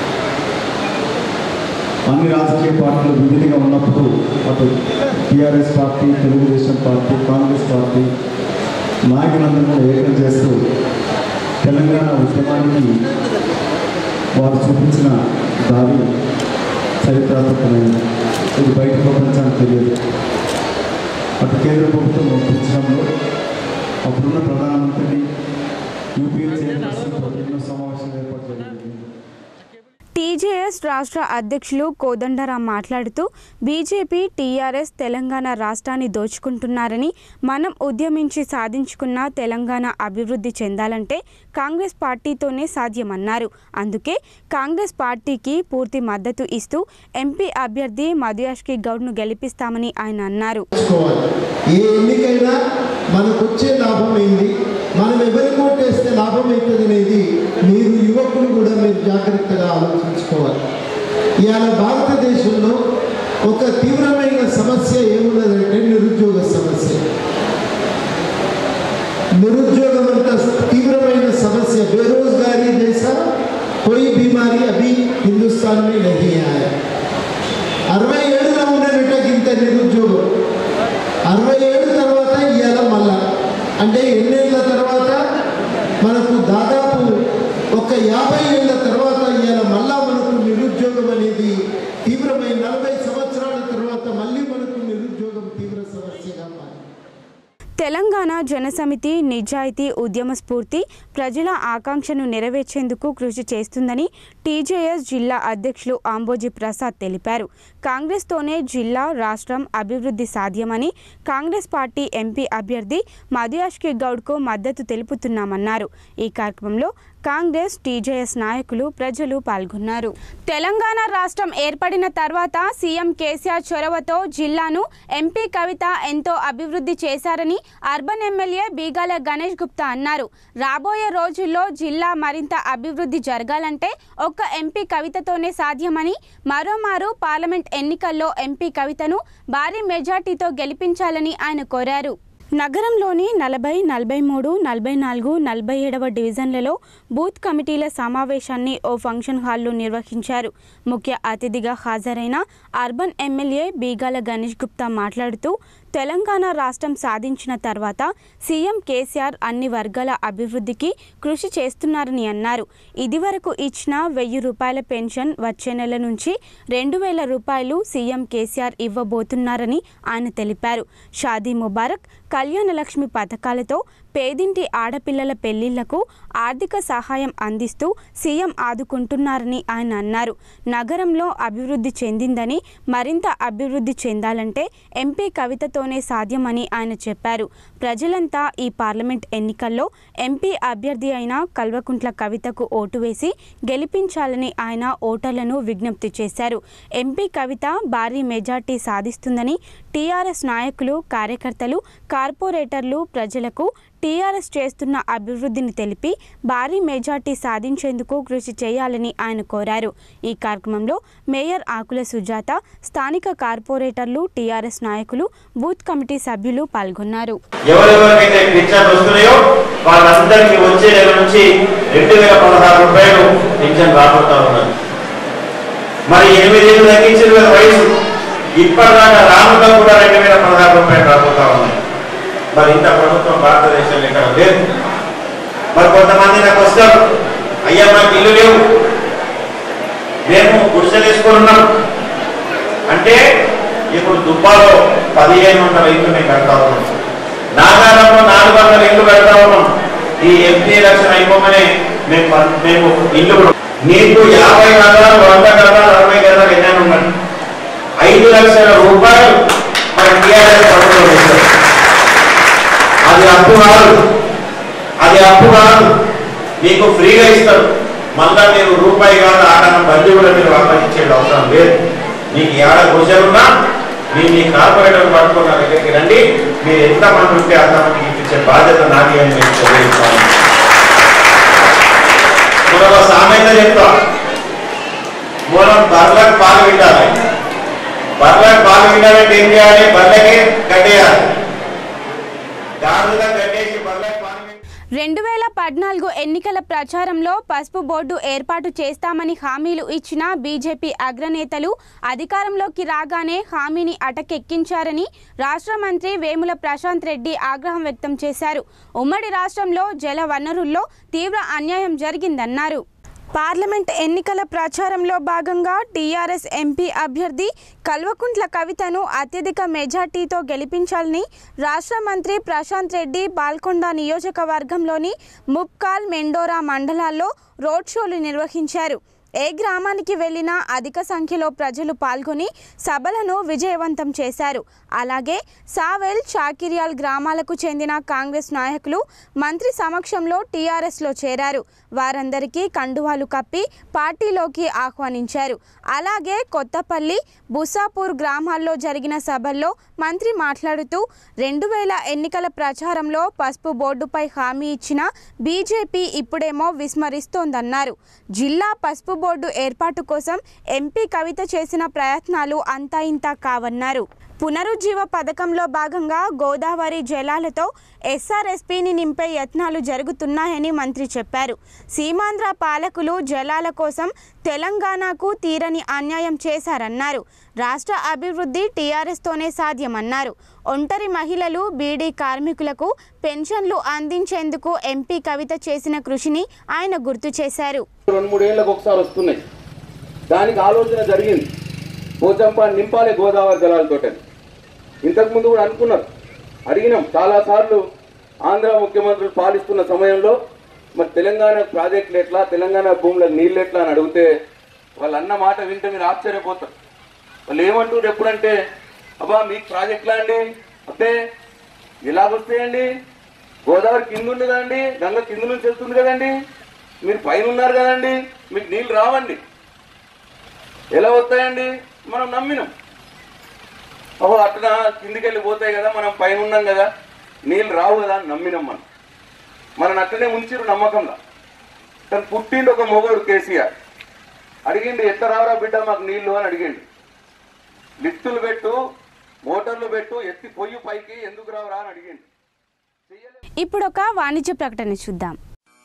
అన్ని రాజకీయ పార్టీలు విధిగా ఉన్నప్పుడు అటు TRS party Telugu Desam party Congress party నాయకులందరూ కూడా ఏకం చేస్తూ తెలంగాణ ఉద్యమానికి వారు చూపించిన దారి చరిత్రాత్మకమైనది ఇది బయట ప్రపంచానికి తెలియదు అటు కేంద్ర ప్రభుత్వం ఒప్పించడంలో అప్పుడున్న ప్రధానమంత్రిని యూపీఏ చైర్మన్ ఎన్నో సమావేశాలు ఏర్పాటు జరిగింది టీజేఎస్ రాష్ట్ర అధ్యక్షులు కోదండరాం మాట్లాడుతూ బీజేపీ టీఆర్ఎస్ తెలంగాణ రాష్ట్రాన్ని దోచుకుంటున్నారని మనం ఉద్యమించి సాధించుకున్న తెలంగాణ అభివృద్ధి చెందాలంటే కాంగ్రెస్ పార్టీతోనే సాధ్యమన్నారు అందుకే కాంగ్రెస్ పార్టీకి పూర్తి మద్దతు ఇస్తూ ఎంపీ అభ్యర్థి మధుయాష్కి గౌడ్ను గెలిపిస్తామని ఆయన అన్నారు చేసుకోవాలి ఏ ఎన్నికైనా మనకు వచ్చే లాభం ఏంది మనం ఎవరి కోటేస్తే లాభం అవుతుంది అనేది మీరు యువకులు కూడా మీరు జాగ్రత్తగా ఆలోచించుకోవాలి ఇవాళ భారతదేశంలో ఒక తీవ్రమైన సమస్య ఏమున్నదంటే నిరుద్యోగ సమస్య निरुद्योग अंत तीव्रమైన సమస్య बेरोजगारी जैसा कोई बीमारी अभी हिंदुस्तान में नहीं आया అరవై ఏడులో ఉండేటట్టు ఇంత నిరుద్యోగం అరవై ఏడు తర్వాత ఇవాళ మళ్ళా అంటే ఎన్నేళ్ళ తర్వాత మనకు దాదాపు ఒక యాభై ఏళ్ళ తర్వాత ఇవాళ మళ్ళా మనకు నిరుద్యోగం అనేది తీవ్రమైన నలభై సంవత్సరాల తర్వాత మళ్ళీ మనకు నిరుద్యోగం తీవ్ర సమస్యగా మారింది తెలంగాణ జనసమితి నిజాయితీ ఉద్యమ స్ఫూర్తి ప్రజల ఆకాంక్షను నెరవేర్చేందుకు కృషి చేస్తుందని టీజేఎస్ జిల్లా అధ్యక్షులు ఆంబోజీ ప్రసాద్ తెలిపారు కాంగ్రెస్తోనే జిల్లా రాష్ట్రం అభివృద్ధి సాధ్యమని కాంగ్రెస్ పార్టీ ఎంపీ అభ్యర్థి మధుయాష్కి గౌడ్కు మద్దతు తెలుపుతున్నామన్నారు ఈ కార్యక్రమంలో కాంగ్రెస్ టీజేఎస్ నాయకులు ప్రజలు పాల్గొన్నారు తెలంగాణ రాష్ట్రం ఏర్పడిన తర్వాత సీఎం కేసీఆర్ చొరవతో జిల్లాను ఎంపీ కవిత ఎంతో అభివృద్ధి చేశారని అర్బన్ ఎమ్మెల్యే బీగాల గణేష్ గుప్తా అన్నారు రాబోయే రోజుల్లో జిల్లా మరింత అభివృద్ధి జరగాలంటే ఒక్క ఎంపీ కవితతోనే సాధ్యమని మరోమారు పార్లమెంట్ ఎన్నికల్లో ఎంపీ కవితను భారీ మెజార్టీతో గెలిపించాలని ఆయన కోరారు నగరంలోని నలభై నలభై మూడు నలభై నాలుగు నలభై ఏడవ డివిజన్లలో బూత్ కమిటీల సమావేశాన్ని ఓ ఫంక్షన్ హాల్లో నిర్వహించారు ముఖ్య అతిథిగా హాజరైన అర్బన్ ఎమ్మెల్యే బీగాల గణేష్ గుప్తా మాట్లాడుతూ తెలంగాణ రాష్ట్రం సాధించిన తర్వాత సీఎం కేసీఆర్ అన్ని వర్గాల అభివృద్ధికి కృషి చేస్తున్నారని అన్నారు ఇదివరకు ఇచ్చిన వెయ్యి రూపాయల పెన్షన్ వచ్చే నెల నుంచి రెండు వేల రూపాయలు సీఎం కేసీఆర్ ఇవ్వబోతున్నారని ఆయన తెలిపారు షాదీ ముబారక్ కళ్యాణ లక్ష్మి పథకాలతో పేదింటి ఆడపిల్లల పెళ్లిళ్లకు ఆర్థిక సహాయం అందిస్తూ సీఎం ఆదుకుంటున్నారని ఆయన అన్నారు నగరంలో అభివృద్ధి చెందిందని మరింత అభివృద్ధి చెందాలంటే ఎంపీ కవితతోనే సాధ్యమని ఆయన చెప్పారు ప్రజలంతా ఈ పార్లమెంట్ ఎన్నికల్లో ఎంపీ అభ్యర్థి అయిన కల్వకుంట్ల కవితకు ఓటు వేసి గెలిపించాలని ఆయన ఓటర్లను విజ్ఞప్తి చేశారు ఎంపీ కవిత భారీ మెజార్టీ సాధిస్తుందని టీఆర్ఎస్ నాయకులు కార్యకర్తలు కార్పొరేటర్లు ప్రజలకు టీఆర్ఎస్ చేస్తున్న అభివృద్ధిని తెలిపి భారీ మెజార్టీ సాధించేందుకు కృషి చేయాలని ఆయన కోరారు ఈ కార్యక్రమంలో మేయర్ ఆకుల సుజాత స్థానిక కార్పొరేటర్లు టీఆర్ఎస్ నాయకులు బూత్ కమిటీ సభ్యులు పాల్గొన్నారు ఎవరెవరికైతే పింఛన్ వస్తున్నాయో వాళ్ళందరికీ వచ్చే నెల నుంచి రెండు వేల పదహారు రూపాయలు పింఛన్ రాబోతా ఉన్నది మరి ఎనిమిది ఏళ్ళు తగ్గించిన వేల వయసు ఇప్పటిదాకా రానుగా కూడా రెండు వేల పదహారు రూపాయలు రాబోతా ఉన్నాయి మరి ఇంత ప్రభుత్వం భారతదేశంలో ఇక్కడ లేదు మరి కొంతమంది నాకు వస్తారు అయ్యా మాకు ఇల్లు లేవు మేము గుడిసె తీసుకున్నాం అంటే ఇప్పుడు దుబ్బాలో పదిహేను వందల ఇల్లు మేము కడతా ఉన్నాం నాగారంలో నాలుగు వందల ఇల్లు కడతా ఉన్నాం ఈ ఎంపీ ఎలక్షన్ అయిపోగానే మేము ప- మేము ఇల్లు కూడా నీకు యాభై గదాలు వంద గదాలు అరవై గదాలు ఎన్నైనా ఉన్నాయి ఐదు లక్షల రూపాయలు మన టీఆర్ఎస్ ప్రభుత్వం ఇస్తారు అది అప్పు కాదు అది అప్పు కాదు మీకు ఫ్రీగా ఇస్తారు మళ్ళా మీరు రూపాయి కాదు ఆడన బండి కూడా మీరు ఆపాదించే అవసరం లేదు మీకు ఏడ గుజరున్నా మీ మీ కార్పొరేటర్ పట్టుకున్న దగ్గరికి రండి మీరు ఎంత మంది ఉంటే అంతమందికి ఇప్పించే బాధ్యత నాది అని నేను తెలియజేస్తాను మరొక సామెత చెప్తా మూలం బర్లకు పాలు విండాలి బర్లకు పాలు విండాలంటే ఏం చేయాలి బర్లకి కట్టేయాలి గాడుగా కట్టేసి బర్లకు పాలు రెండు వేల పద్నాలుగు ఎన్నికల ప్రచారంలో పసుపు బోర్డు ఏర్పాటు చేస్తామని హామీలు ఇచ్చిన బీజేపీ అగ్రనేతలు అధికారంలోకి రాగానే హామీని అటకెక్కించారని రాష్ట్ర మంత్రి వేముల ప్రశాంత్ రెడ్డి ఆగ్రహం వ్యక్తం చేశారు ఉమ్మడి రాష్ట్రంలో జల వనరుల్లో తీవ్ర అన్యాయం జరిగిందన్నారు పార్లమెంట్ ఎన్నికల ప్రచారంలో భాగంగా టీఆర్ఎస్ ఎంపీ అభ్యర్థి కల్వకుంట్ల కవితను అత్యధిక మెజార్టీతో గెలిపించాలని రాష్ట్ర మంత్రి ప్రశాంత్ రెడ్డి బాల్కొండ నియోజకవర్గంలోని ముప్కాల్ మెండోరా మండలాల్లో రోడ్ షోలు నిర్వహించారు ఏ గ్రామానికి వెళ్ళినా అధిక సంఖ్యలో ప్రజలు పాల్గొని సభలను విజయవంతం చేశారు అలాగే సావెల్ చాకిరియాల్ గ్రామాలకు చెందిన కాంగ్రెస్ నాయకులు మంత్రి సమక్షంలో టీఆర్ఎస్లో చేరారు వారందరికీ కండువాలు కప్పి పార్టీలోకి ఆహ్వానించారు అలాగే కొత్తపల్లి బుసాపూర్ గ్రామాల్లో జరిగిన సభల్లో మంత్రి మాట్లాడుతూ రెండు వేల ఎన్నికల ప్రచారంలో పసుపు బోర్డుపై హామీ ఇచ్చిన బీజేపీ ఇప్పుడేమో విస్మరిస్తోందన్నారు జిల్లా పసుపు బోర్డు ఏర్పాటు కోసం ఎంపీ కవిత చేసిన ప్రయత్నాలు అంతా ఇంతా కావన్నారు పునరుజ్జీవ పథకంలో భాగంగా గోదావరి జలాలతో ఎస్ఆర్ఎస్పీని నింపే యత్నాలు జరుగుతున్నాయని మంత్రి చెప్పారు సీమాంధ్ర పాలకులు జలాల కోసం తెలంగాణకు తీరని అన్యాయం చేశారన్నారు రాష్ట్ర అభివృద్ధి టీఆర్ఎస్తోనే సాధ్యమన్నారు ఒంటరి మహిళలు బీడీ కార్మికులకు పెన్షన్లు అందించేందుకు ఎంపీ కవిత చేసిన కృషిని ఆయన గుర్తు చేశారు రెండు మూడేళ్లకు ఒకసారి వస్తున్నాయి దానికి ఆలోచన జరిగింది పోచంపా నింపాలి గోదావరి జలాలతోటి ఇంతకుముందు కూడా అనుకున్నారు అడిగినాం చాలాసార్లు ఆంధ్ర ముఖ్యమంత్రులు పాలిస్తున్న సమయంలో మరి తెలంగాణ ప్రాజెక్టులు ఎట్లా తెలంగాణ భూములకు నీళ్ళు ఎట్లా అని అడిగితే వాళ్ళు అన్న మాట వింటే మీరు ఆశ్చర్యపోతారు వాళ్ళు ఏమంటారు ఎప్పుడంటే అబ్బా మీకు ప్రాజెక్టులా అండి అబ్బే ఎలాగొస్తాయండి గోదావరి కింద ఉంది కదండి గంగ కింద నుంచి వెళ్తుంది కదండి మీరు పైన ఉన్నారు కదండి మీకు నీళ్ళు రావండి ఎలా వస్తాయండి మనం నమ్మినాం ఓహో అట్లా కిందికి వెళ్ళి పోతాయి కదా మనం పైన ఉన్నాం కదా నీళ్ళు రావు కదా అని నమ్మినాం మనం మనం అట్లనే ఉంచిరు నమ్మకంగా తను పుట్టిండు ఒక మొగడు కేసీఆర్ అడిగిండు ఎట్లా రావరా బిడ్డ మాకు నీళ్లు అని అడిగిండు లిఫ్టులు పెట్టు మోటార్లు పెట్టు ఎత్తి పొయ్యి పైకి ఎందుకు రావరా అని అడిగిండు ఇప్పుడు ఒక వాణిజ్య ప్రకటన చూద్దాం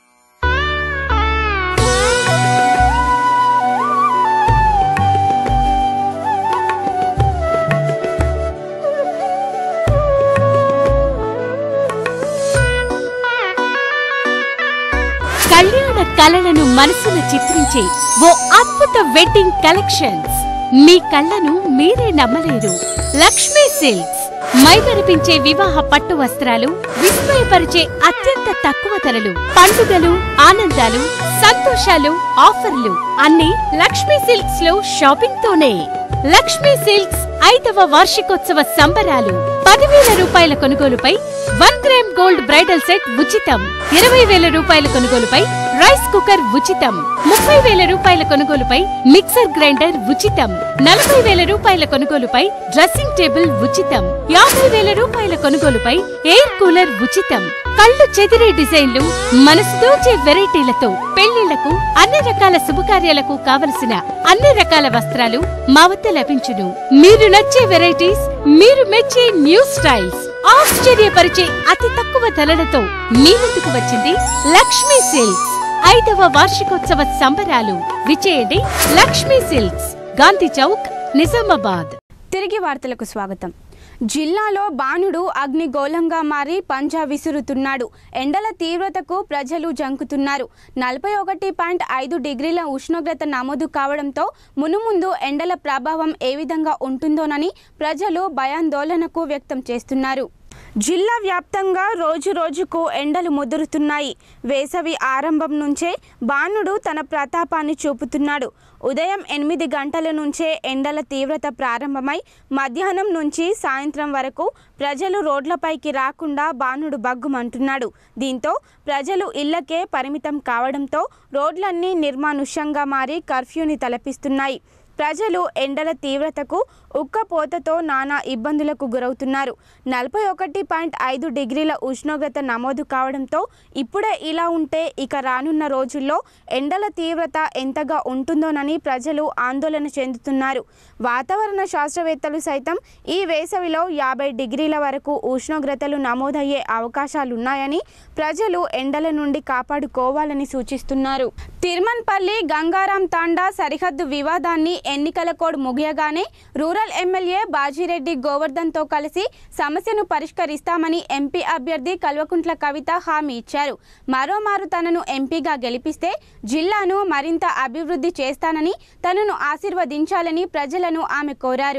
కళ్యాణ కలలను మనసున చిత్రించే ఓ అద్భుత వెడ్డింగ్ కలెక్షన్స్ మీ కళ్ళను మీరే నమ్మలేరు లక్ష్మీ సిల్క్స్ మైమరిపించే వివాహ పట్టు వస్త్రాలు విస్మయపరిచే అత్యంత తక్కువ ధరలు పండుగలు ఆనందాలు సంతోషాలు ఆఫర్లు అన్ని లక్ష్మీ సిల్క్స్ లో షాపింగ్ తోనే లక్ష్మీ సిల్క్స్ ఐదవ వార్షికోత్సవ సంబరాలు పదివేల రూపాయల కొనుగోలుపై one gram gold bridal set ఉచితం ఇరవై వేల రూపాయల కొనుగోలుపై రైస్ కుక్కర్ ఉచితం ముప్పై వేల రూపాయల కొనుగోలుపై మిక్సర్ గ్రైండర్ ఉచితం నలభై వేల రూపాయల కొనుగోలుపై డ్రెస్సింగ్ టేబుల్ ఉచితం యాభై వేల రూపాయల కొనుగోలుపై ఎయిర్ కూలర్ ఉచితం కళ్ళు చెదిరే డిజైన్లు మనసు దోచే వెరైటీలతో పెళ్లిళ్లకు అన్ని రకాల శుభకార్యాలకు కావలసిన అన్ని రకాల వస్త్రాలు మా వద్ద లభించును మీరు నచ్చే వెరైటీస్ మీరు మెచ్చే న్యూ స్టైల్స్ ఆశ్చర్యపరిచే అతి తక్కువ ధరలతో మీ ముందుకు వచ్చింది లక్ష్మీ సిల్క్స్ ఐదవ వార్షికోత్సవ సంబరాలు విచేయండి లక్ష్మీ సిల్క్స్ గాంధీ చౌక్ నిజామాబాద్ తిరిగి వార్తలకు స్వాగతం జిల్లాలో బాణుడు అగ్నిగోళంగా మారి పంజా విసురుతున్నాడు ఎండల తీవ్రతకు ప్రజలు జంకుతున్నారు నలభై ఒకటి పాయింట్ ఐదు డిగ్రీల ఉష్ణోగ్రత నమోదు కావడంతో మునుముందు ఎండల ప్రభావం ఏ విధంగా ఉంటుందోనని ప్రజలు భయాందోళనకు వ్యక్తం చేస్తున్నారు జిల్లా వ్యాప్తంగా రోజు రోజుకు ఎండలు ముదురుతున్నాయి వేసవి ఆరంభం నుంచే బాణుడు తన ప్రతాపాన్ని చూపుతున్నాడు ఉదయం ఎనిమిది గంటల నుంచే ఎండల తీవ్రత ప్రారంభమై మధ్యాహ్నం నుంచి సాయంత్రం వరకు ప్రజలు రోడ్లపైకి రాకుండా బాణుడు బగ్గుమంటున్నాడు దీంతో ప్రజలు ఇళ్లకే పరిమితం కావడంతో రోడ్లన్నీ నిర్మానుష్యంగా మారి కర్ఫ్యూని తలపిస్తున్నాయి ప్రజలు ఎండల తీవ్రతకు ఉక్కపోతతో నానా ఇబ్బందులకు గురవుతున్నారు నలభై ఒకటి పాయింట్ ఐదు డిగ్రీల ఉష్ణోగ్రత నమోదు కావడంతో ఇప్పుడే ఇలా ఉంటే ఇక రానున్న రోజుల్లో ఎండల తీవ్రత ఎంతగా ఉంటుందోనని ప్రజలు ఆందోళన చెందుతున్నారు వాతావరణ శాస్త్రవేత్తలు సైతం ఈ వేసవిలో యాభై డిగ్రీల వరకు ఉష్ణోగ్రతలు నమోదయ్యే అవకాశాలున్నాయని ప్రజలు ఎండల నుండి కాపాడుకోవాలని సూచిస్తున్నారు తిరుమన్పల్లి గంగారాం తాండా సరిహద్దు వివాదాన్ని ఎన్నికల కోడ్ ముగియగానే రూరల్ ఎమ్మెల్యే బాజిరెడ్డి గోవర్ధన్తో కలిసి సమస్యను పరిష్కరిస్తామని ఎంపీ అభ్యర్థి కల్వకుంట్ల కవిత హామీ ఇచ్చారు మరోమారు తనను ఎంపీగా గెలిపిస్తే జిల్లాను మరింత అభివృద్ధి చేస్తానని తనను ఆశీర్వదించాలని ప్రజలను ఆమె కోరారు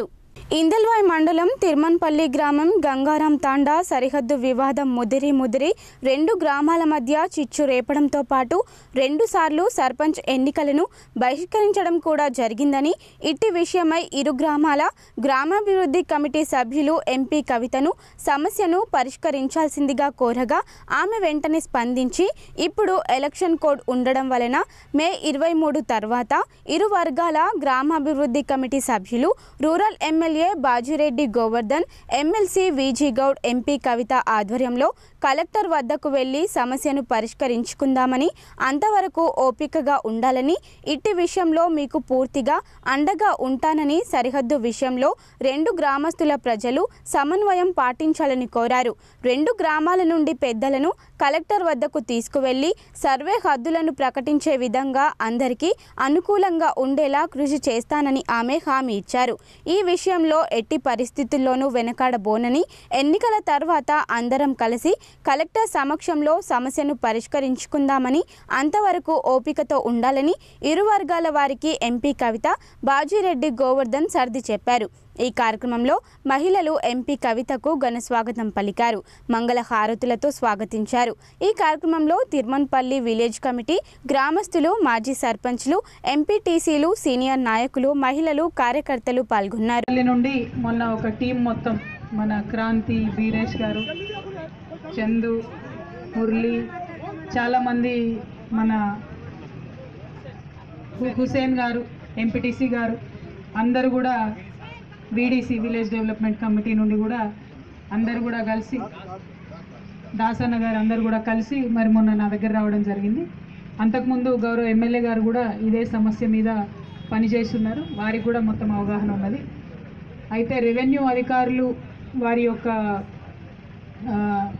ఇందల్వాయ్ మండలం తిరుమన్పల్లి గ్రామం గంగారాం తాండా సరిహద్దు వివాదం ముదిరి ముదిరి రెండు గ్రామాల మధ్య చిచ్చు రేపడంతో పాటు రెండుసార్లు సర్పంచ్ ఎన్నికలను బహిష్కరించడం కూడా జరిగిందని ఇట్టి విషయమై ఇరు గ్రామాల గ్రామాభివృద్ధి కమిటీ సభ్యులు ఎంపీ కవితను సమస్యను పరిష్కరించాల్సిందిగా కోరగా ఆమె వెంటనే స్పందించి ఇప్పుడు ఎలక్షన్ కోడ్ ఉండడం వలన మే ఇరవై మూడు తర్వాత ఇరు వర్గాల గ్రామాభివృద్ధి కమిటీ సభ్యులు rural MLA Bajireddy Govardhan MLC VG Goud MP Kavitha ఆధ్వర్యంలో కలెక్టర్ వద్దకు వెళ్లి సమస్యను పరిష్కరించుకుందామని అంతవరకు ఓపికగా ఉండాలని ఇట్టి విషయంలో మీకు పూర్తిగా అండగా ఉంటానని సరిహద్దు విషయంలో రెండు గ్రామస్తుల ప్రజలు సమన్వయం పాటించాలని కోరారు రెండు గ్రామాల నుండి పెద్దలను కలెక్టర్ వద్దకు తీసుకువెళ్లి సర్వే హద్దులను ప్రకటించే విధంగా అందరికీ అనుకూలంగా ఉండేలా కృషి చేస్తానని ఆమె హామీ ఇచ్చారు ఈ విషయంలో ఎట్టి పరిస్థితుల్లోనూ వెనకాడబోనని ఎన్నికల తర్వాత అందరం కలిసి కలెక్టర్ సమక్షంలో సమస్యను పరిష్కరించుకుందామని అంతవరకు ఓపికతో ఉండాలని ఇరు వర్గాల వారికి ఎంపీ కవిత బాజిరెడ్డి గోవర్ధన్ సర్ది చెప్పారు ఈ కార్యక్రమంలో మహిళలు ఎంపీ కవితకు ఘన స్వాగతం పలికారు మంగళ హారతులతో స్వాగతించారు ఈ కార్యక్రమంలో తిరుమన్పల్లి విలేజ్ కమిటీ గ్రామస్తులు మాజీ సర్పంచ్లు ఎంపీటీసీలు సీనియర్ నాయకులు మహిళలు కార్యకర్తలు పాల్గొన్నారు పల్లి నుండి మొన్న ఒక టీం మొత్తం మన క్రాంతి బీరేష్ గారు చందు మురళి చాలామంది మన హు- హుసేన్ గారు ఎంపీటీసీ గారు అందరూ కూడా వీడీసీ విలేజ్ డెవలప్మెంట్ కమిటీ నుండి కూడా అందరూ కూడా కలిసి దాసన్న గారు అందరు కూడా కలిసి మరి మొన్న నా దగ్గర రావడం జరిగింది అంతకుముందు గౌరవ ఎమ్మెల్యే గారు కూడా ఇదే సమస్య మీద పనిచేస్తున్నారు వారికి కూడా మొత్తం అవగాహన ఉన్నది అయితే రెవెన్యూ అధికారులు వారి యొక్క ఆ,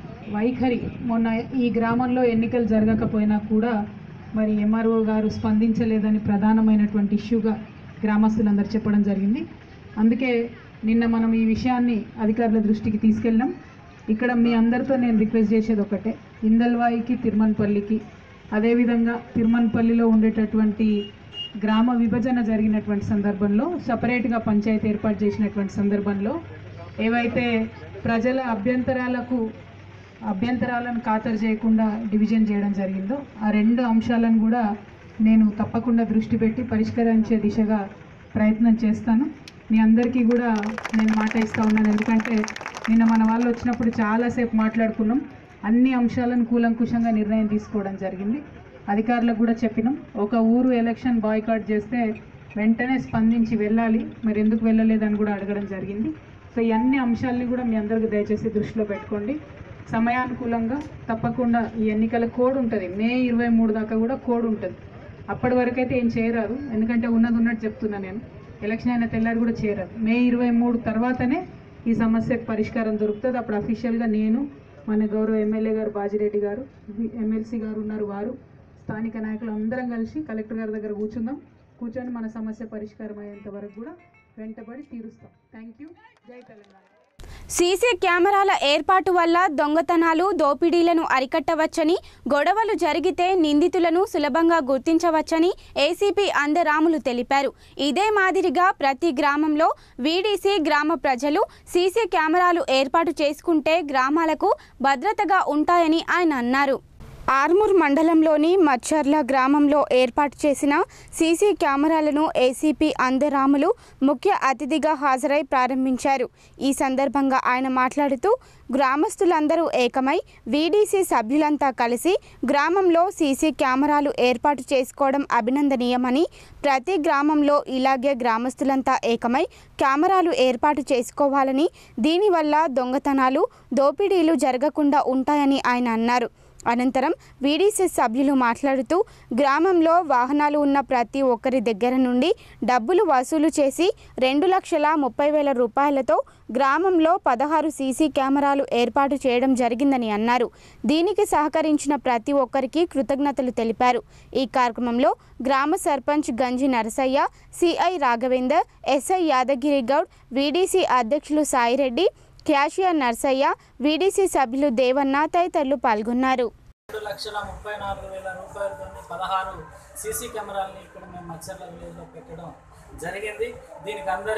వైఖరి మొన్న ఈ గ్రామంలో ఎన్నికలు జరగకపోయినా కూడా మరి ఎంఆర్ఓ గారు స్పందించలేదని ప్రధానమైనటువంటి ఇష్యూగా గ్రామస్తులందరూ చెప్పడం జరిగింది అందుకే నిన్న మనం ఈ విషయాన్ని అధికారుల దృష్టికి తీసుకెళ్ళాం ఇక్కడ మీ అందరితో నేను రిక్వెస్ట్ చేసేది ఒకటే ఇందల్వాయికి తిరుమన్పల్లికి అదేవిధంగా తిరుమన్పల్లిలో ఉండేటటువంటి గ్రామ విభజన జరిగినటువంటి సందర్భంలో సపరేట్గా పంచాయతీ ఏర్పాటు చేసినటువంటి సందర్భంలో ఏవైతే ప్రజల అభ్యంతరాలకు అభ్యంతరాలను ఖాతరు చేయకుండా డివిజన్ చేయడం జరిగిందో ఆ రెండు అంశాలను కూడా నేను తప్పకుండా దృష్టి పెట్టి పరిష్కరించే దిశగా ప్రయత్నం చేస్తాను మీ అందరికీ కూడా నేను మాట ఇస్తా ఉన్నాను ఎందుకంటే నిన్న మన వాళ్ళు వచ్చినప్పుడు చాలాసేపు మాట్లాడుకున్నాం అన్ని అంశాలను కూలంకుషంగా నిర్ణయం తీసుకోవడం జరిగింది అధికారులకు కూడా చెప్పినాం ఒక ఊరు ఎలక్షన్ బాయ్కాట్ చేస్తే వెంటనే స్పందించి వెళ్ళాలి మరి ఎందుకు వెళ్ళలేదని కూడా అడగడం జరిగింది సో ఈ అన్ని అంశాలని కూడా మీ అందరికీ దయచేసి దృష్టిలో పెట్టుకోండి సమయానుకూలంగా తప్పకుండా ఈ ఎన్నికల కోడ్ ఉంటుంది మే ఇరవై మూడు దాకా కూడా కోడ్ ఉంటుంది అప్పటి వరకు అయితే ఏం చేయరాదు ఎందుకంటే ఉన్నది ఉన్నట్టు చెప్తున్నా నేను ఎలక్షన్ అయిన తెల్లారి కూడా చేయరాదు మే ఇరవై మూడు తర్వాతనే ఈ సమస్యకు పరిష్కారం దొరుకుతుంది అప్పుడు అఫీషియల్గా నేను మన గౌరవ ఎమ్మెల్యే గారు బాజిరెడ్డి గారు ఎమ్మెల్సీ గారు ఉన్నారు వారు స్థానిక నాయకులు అందరం కలిసి కలెక్టర్ గారి దగ్గర కూర్చుందాం కూర్చొని మన సమస్య పరిష్కారం అయ్యేంత వరకు కూడా వెంటబడి తీరుస్తాం థ్యాంక్ యూ జై తెలంగాణ సీసీ కెమెరాల ఏర్పాటు వల్ల దొంగతనాలు దోపిడీలను అరికట్టవచ్చని గొడవలు జరిగితే నిందితులను సులభంగా గుర్తించవచ్చని ఏసీపీ అందరాములు తెలిపారు ఇదే మాదిరిగా ప్రతి గ్రామంలో వీడీసీ గ్రామ ప్రజలు సీసీ కెమెరాలు ఏర్పాటు చేసుకుంటే గ్రామాలకు భద్రతగా ఉంటాయని ఆయన అన్నారు ఆర్మూర్ మండలంలోని మచ్చర్ల గ్రామంలో ఏర్పాటు చేసిన సీసీ కెమెరాలను ఏసీపీ అందరాములు ముఖ్య అతిథిగా హాజరై ప్రారంభించారు ఈ సందర్భంగా ఆయన మాట్లాడుతూ గ్రామస్తులందరూ ఏకమై వీడీసీ సభ్యులంతా కలిసి గ్రామంలో సీసీ కెమెరాలు ఏర్పాటు చేసుకోవడం అభినందనీయమని ప్రతి గ్రామంలో ఇలాగే గ్రామస్తులంతా ఏకమై కెమెరాలు ఏర్పాటు చేసుకోవాలని దీనివల్ల దొంగతనాలు దోపిడీలు జరగకుండా ఉంటాయని ఆయన అన్నారు అనంతరం వీడీసీ సభ్యులు మాట్లాడుతూ గ్రామంలో వాహనాలు ఉన్న ప్రతి ఒక్కరి దగ్గర నుండి డబ్బులు వసూలు చేసి రెండు లక్షల ముప్పై వేల రూపాయలతో గ్రామంలో పదహారు సీసీ కెమెరాలు ఏర్పాటు చేయడం జరిగిందని అన్నారు దీనికి సహకరించిన ప్రతి ఒక్కరికి కృతజ్ఞతలు తెలిపారు ఈ కార్యక్రమంలో గ్రామ sarpanch Ganji Narasaiah CI Raghavender SI Yadagiri Goud VDC అధ్యక్షులు సాయిరెడ్డి క్యాషియర్ నర్సయ్య వీడీసీ సభ్యులు దేవన్న తదితరులు పాల్గొన్నారు రెండు లక్షల ముప్పై నాలుగు వేల రూపాయలతో పదహారు సీసీ కెమెరాలని ఇక్కడ మేము మచ్చర్ల విలేజ్లో పెట్టడం జరిగింది దీనికి అందరి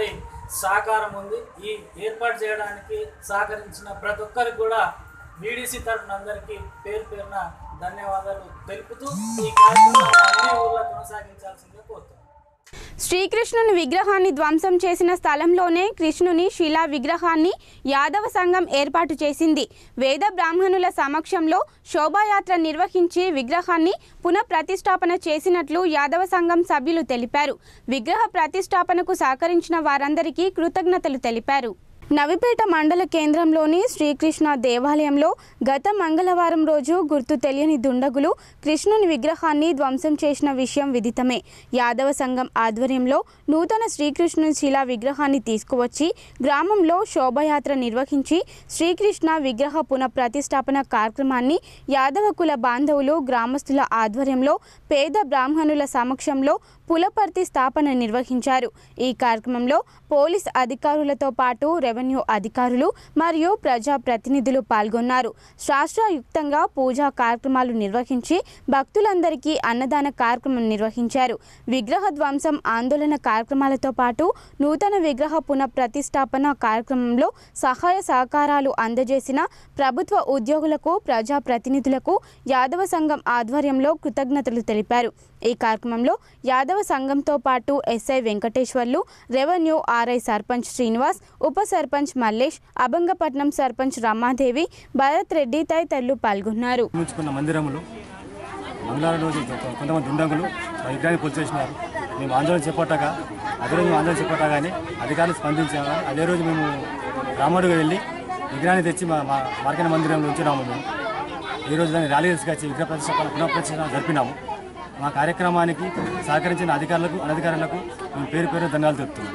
సహకారం ఉంది ఈ ఏర్పాటు చేయడానికి సహకరించిన ప్రతి ఒక్కరికి కూడా బీడీసీ తరఫున అందరికీ పేరు పేరున ధన్యవాదాలు తెలుపుతూ ఈ కార్యక్రమాన్ని అన్ని ఊళ్ళో కొనసాగించాల్సిందిగా కోరుతున్నాను శ్రీకృష్ణుని విగ్రహాన్ని ధ్వంసం చేసిన స్థలంలోనే కృష్ణుని శిలా విగ్రహాన్ని యాదవ సంఘం ఏర్పాటు చేసింది వేద బ్రాహ్మణుల సమక్షంలో శోభాయాత్ర నిర్వహించి విగ్రహాన్ని పునఃప్రతిష్ఠాపన చేసినట్లు యాదవ సంఘం సభ్యులు తెలిపారు విగ్రహ ప్రతిష్ఠాపనకు సహకరించిన వారందరికీ కృతజ్ఞతలు తెలిపారు నవిపేట మండల కేంద్రంలోని శ్రీకృష్ణ దేవాలయంలో గత మంగళవారం రోజు గుర్తు తెలియని దుండగులు కృష్ణుని విగ్రహాన్ని ధ్వంసం చేసిన విషయం విదితమే యాదవ సంఘం ఆధ్వర్యంలో నూతన శ్రీకృష్ణుని శిలా విగ్రహాన్ని తీసుకువచ్చి గ్రామంలో శోభయాత్ర నిర్వహించి శ్రీకృష్ణ విగ్రహ పునఃప్రతిష్ఠాపన కార్యక్రమాన్ని యాదవ కుల బాంధవులు గ్రామస్తుల ఆధ్వర్యంలో పేద బ్రాహ్మణుల సమక్షంలో పులపర్తి స్థాపన నిర్వహించారు ఈ కార్యక్రమంలో పోలీస్ అధికారులతో పాటు రెవెన్యూ అధికారులు మరియు ప్రజా ప్రతినిధులు పాల్గొన్నారు శాస్త్రయుక్తంగా పూజా కార్యక్రమాలు నిర్వహించి భక్తులందరికీ అన్నదాన కార్యక్రమం నిర్వహించారు విగ్రహ ధ్వంసం ఆందోళన కార్యక్రమాలతో పాటు నూతన విగ్రహ పునఃప్రతిష్ఠాపన కార్యక్రమంలో సహాయ సహకారాలు అందజేసిన ప్రభుత్వ ఉద్యోగులకు ప్రజా ప్రతినిధులకు యాదవ సంఘం ఆధ్వర్యంలో కృతజ్ఞతలు తెలిపారు ఈ కార్యక్రమంలో యాదవ సంఘంతో పాటు SI Venkateswarlu revenue RI sarpanch Srinivas ఉప సర్పంచ్ మల్లేష్ అభంగపట్నం సర్పంచ్ రమాదేవి భరత్ రెడ్డి తదితరులు పాల్గొన్నారు నిర్మించుకున్న మందిరములు మంగళవారం రోజు కొ- కొంతమంది దుండగులు ఆ విగ్రహాన్ని పూజ చేసినారు మేము ఆందోళన చేపట్టగా అదే రోజు మేము ఆందోళన చేపట్టగానే అధికారులు స్పందించాము అదే రోజు మేము రాముడిగా వెళ్ళి విగ్రహాన్ని తెచ్చి మా మా మార్కెట్ మందిరంలో ఉంచినాము మేము ఈ రోజు దాన్ని ర్యాలీ తీసుకొచ్చి విగ్రహ ప్రతిష్టాపన పునఃప్రతిష్ఠాపన జరిపినాము మా కార్యక్రమానికి సహకరించిన అధికారులకు అనధికారులకు మేము పేరు పేరు ధన్యవాదాలు తెలుపుతున్నాం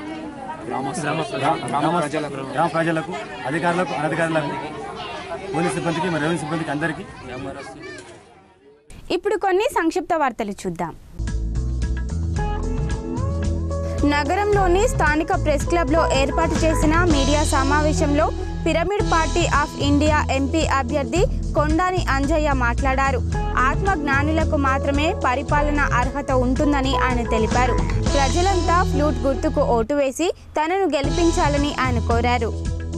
గ్రామ- గ్రామ- గ్రామ ప్రజలకు అధికారులకు అనధికారులకు పోలీస్ సిబ్బందికి మరి రెవెన్యూ సిబ్బందికి అందరికీ ఇప్పుడు కొన్ని సంక్షిప్త వార్తలు చూద్దాం నగరంలోని స్థానిక ప్రెస్ క్లబ్లో ఏర్పాటు చేసిన మీడియా సమావేశంలో pyramid party of India MP అభ్యర్థి కొండాని అంజయ్య మాట్లాడారు ఆత్మ జ్ఞానులకు మాత్రమే పరిపాలన అర్హత ఉంటుందని ఆయన తెలిపారు ప్రజలంతా ఫ్లూట్ గుర్తుకు ఓటు వేసి తనను గెలిపించాలని ఆయన కోరారు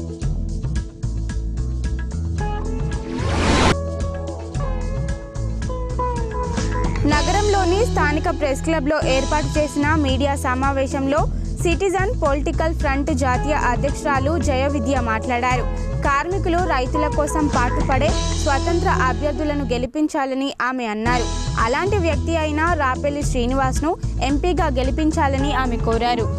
నగరంలోని స్థానిక ప్రెస్ క్లబ్లో ఏర్పాటు చేసిన మీడియా సమావేశంలో సిటిజన్ పొలిటికల్ ఫ్రంట్ జాతీయ అధ్యక్షురాలు జయ విద్య మాట్లాడారు కార్మికులు రైతుల కోసం పాటుపడే స్వతంత్ర అభ్యర్థులను గెలిపించాలని ఆమె అన్నారు అలాంటి వ్యక్తి అయిన రాపెల్లి శ్రీనివాస్ను ఎంపీగా గెలిపించాలని ఆమె కోరారు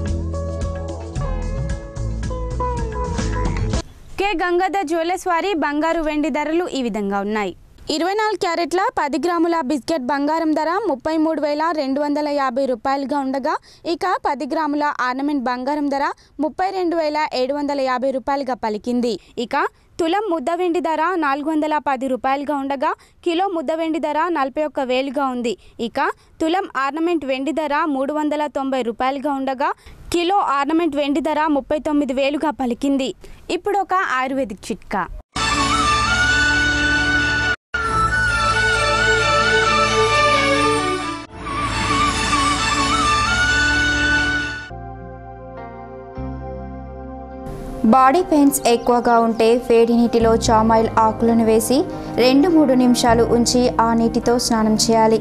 కె గంగాధర్ జ్యువెలర్స్ వారి బంగారు వెండి ధరలు ఈ విధంగా ఉన్నాయి ఇరవై నాలుగు క్యారెట్ల పది గ్రాముల బిస్కెట్ బంగారం ధర ముప్పై మూడు వేల రెండు వందల యాభై రూపాయలుగా ఉండగా ఇక పది గ్రాముల ఆర్నమెంట్ బంగారం ధర ముప్పై రెండు వేల ఏడు వందల యాభై రూపాయలుగా పలికింది ఇక తులం ముద్ద వెండి ధర నాలుగు వందల పది రూపాయలుగా ఉండగా కిలో ముద్ద వెండి ధర నలభై ఒక్క వేలుగా ఉంది ఇక తులం ఆర్నమెంట్ వెండి ధర మూడు వందల తొంభై రూపాయలుగా ఉండగా కిలో ఆర్నమెంట్ వెండి ధర ముప్పై తొమ్మిది వేలుగా పలికింది ఇప్పుడు ఒక ఆయుర్వేదిక్ చిట్కా బాడీ పెయిన్స్ ఎక్కువగా ఉంటే వేడి నీటిలో చామాయిల్ ఆకులను వేసి రెండు మూడు నిమిషాలు ఉంచి ఆ నీటితో స్నానం చేయాలి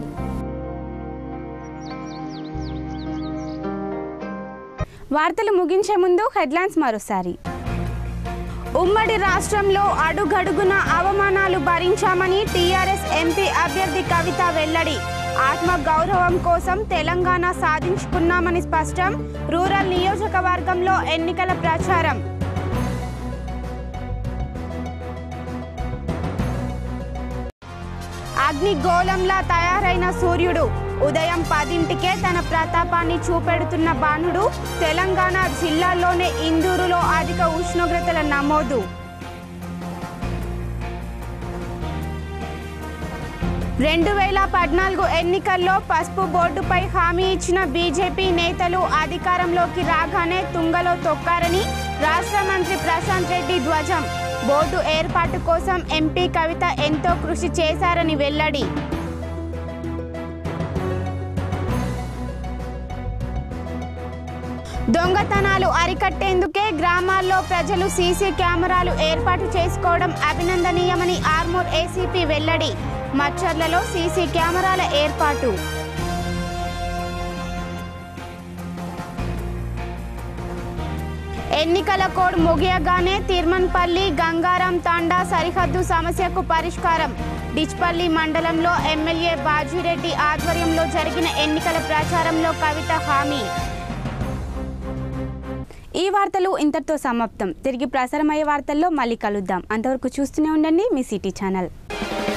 వార్తలు ముగించే ముందు హెడ్లైన్స్ మరోసారి ఉమ్మడి రాష్ట్రంలో అడుగడుగున అవమానాలు భరించామని టీఆర్ఎస్ ఎంపీ అభ్యర్థి కవిత వెల్లడి ఆత్మ గౌరవం కోసం తెలంగాణ సాధించుకున్నామని స్పష్టం రూరల్ నియోజకవర్గంలో ఎన్నికల ప్రచారం అగ్నిగోళంలా తయారైన సూర్యుడు ఉదయం పదింటికే తన ప్రతాపాన్ని చూపెడుతున్న బాణుడు తెలంగాణ జిల్లాల్లోనే ఇందూరులో అధిక ఉష్ణోగ్రతల నమోదు రెండు వేల పద్నాలుగు ఎన్నికల్లో పసుపు బోర్డుపై హామీ ఇచ్చిన బీజేపీ నేతలు అధికారంలోకి రాగానే తుంగలో తొక్కారని రాష్ట్ర మంత్రి ప్రశాంత్ రెడ్డి ధ్వజం బోర్డు ఏర్పాటు కోసం ఎంపీ కవిత ఎంతో కృషి చేశారని వెల్లడి దొంగతనాలు అరికట్టేందుకే గ్రామాల్లో ప్రజలు సీసీ కెమెరాలు ఏర్పాటు చేసుకోవడం అభినందనీయమని ఆర్మూర్ ఏసీపీ వెల్లడి మచ్చర్లలో సీసీ కెమెరాల ఏర్పాటు ఎన్నికల కోడ్ ముగియగానే తిరుమన్పల్లి గంగారం తాండా సరిహద్దు సమస్యకు పరిష్కారం డిచ్పల్లి మండలంలో ఎమ్మెల్యే బాజిరెడ్డి ఆధ్వర్యంలో జరిగిన ఎన్నికల ప్రచారంలో కవిత హామీ ఈ వార్తలు ఇంతటితో సమాప్తం తిరిగి ప్రసారమయ్యే వార్తల్లో మళ్ళీ కలుద్దాం అంతవరకు చూస్తూనే ఉండండి మీ సిటీ ఛానల్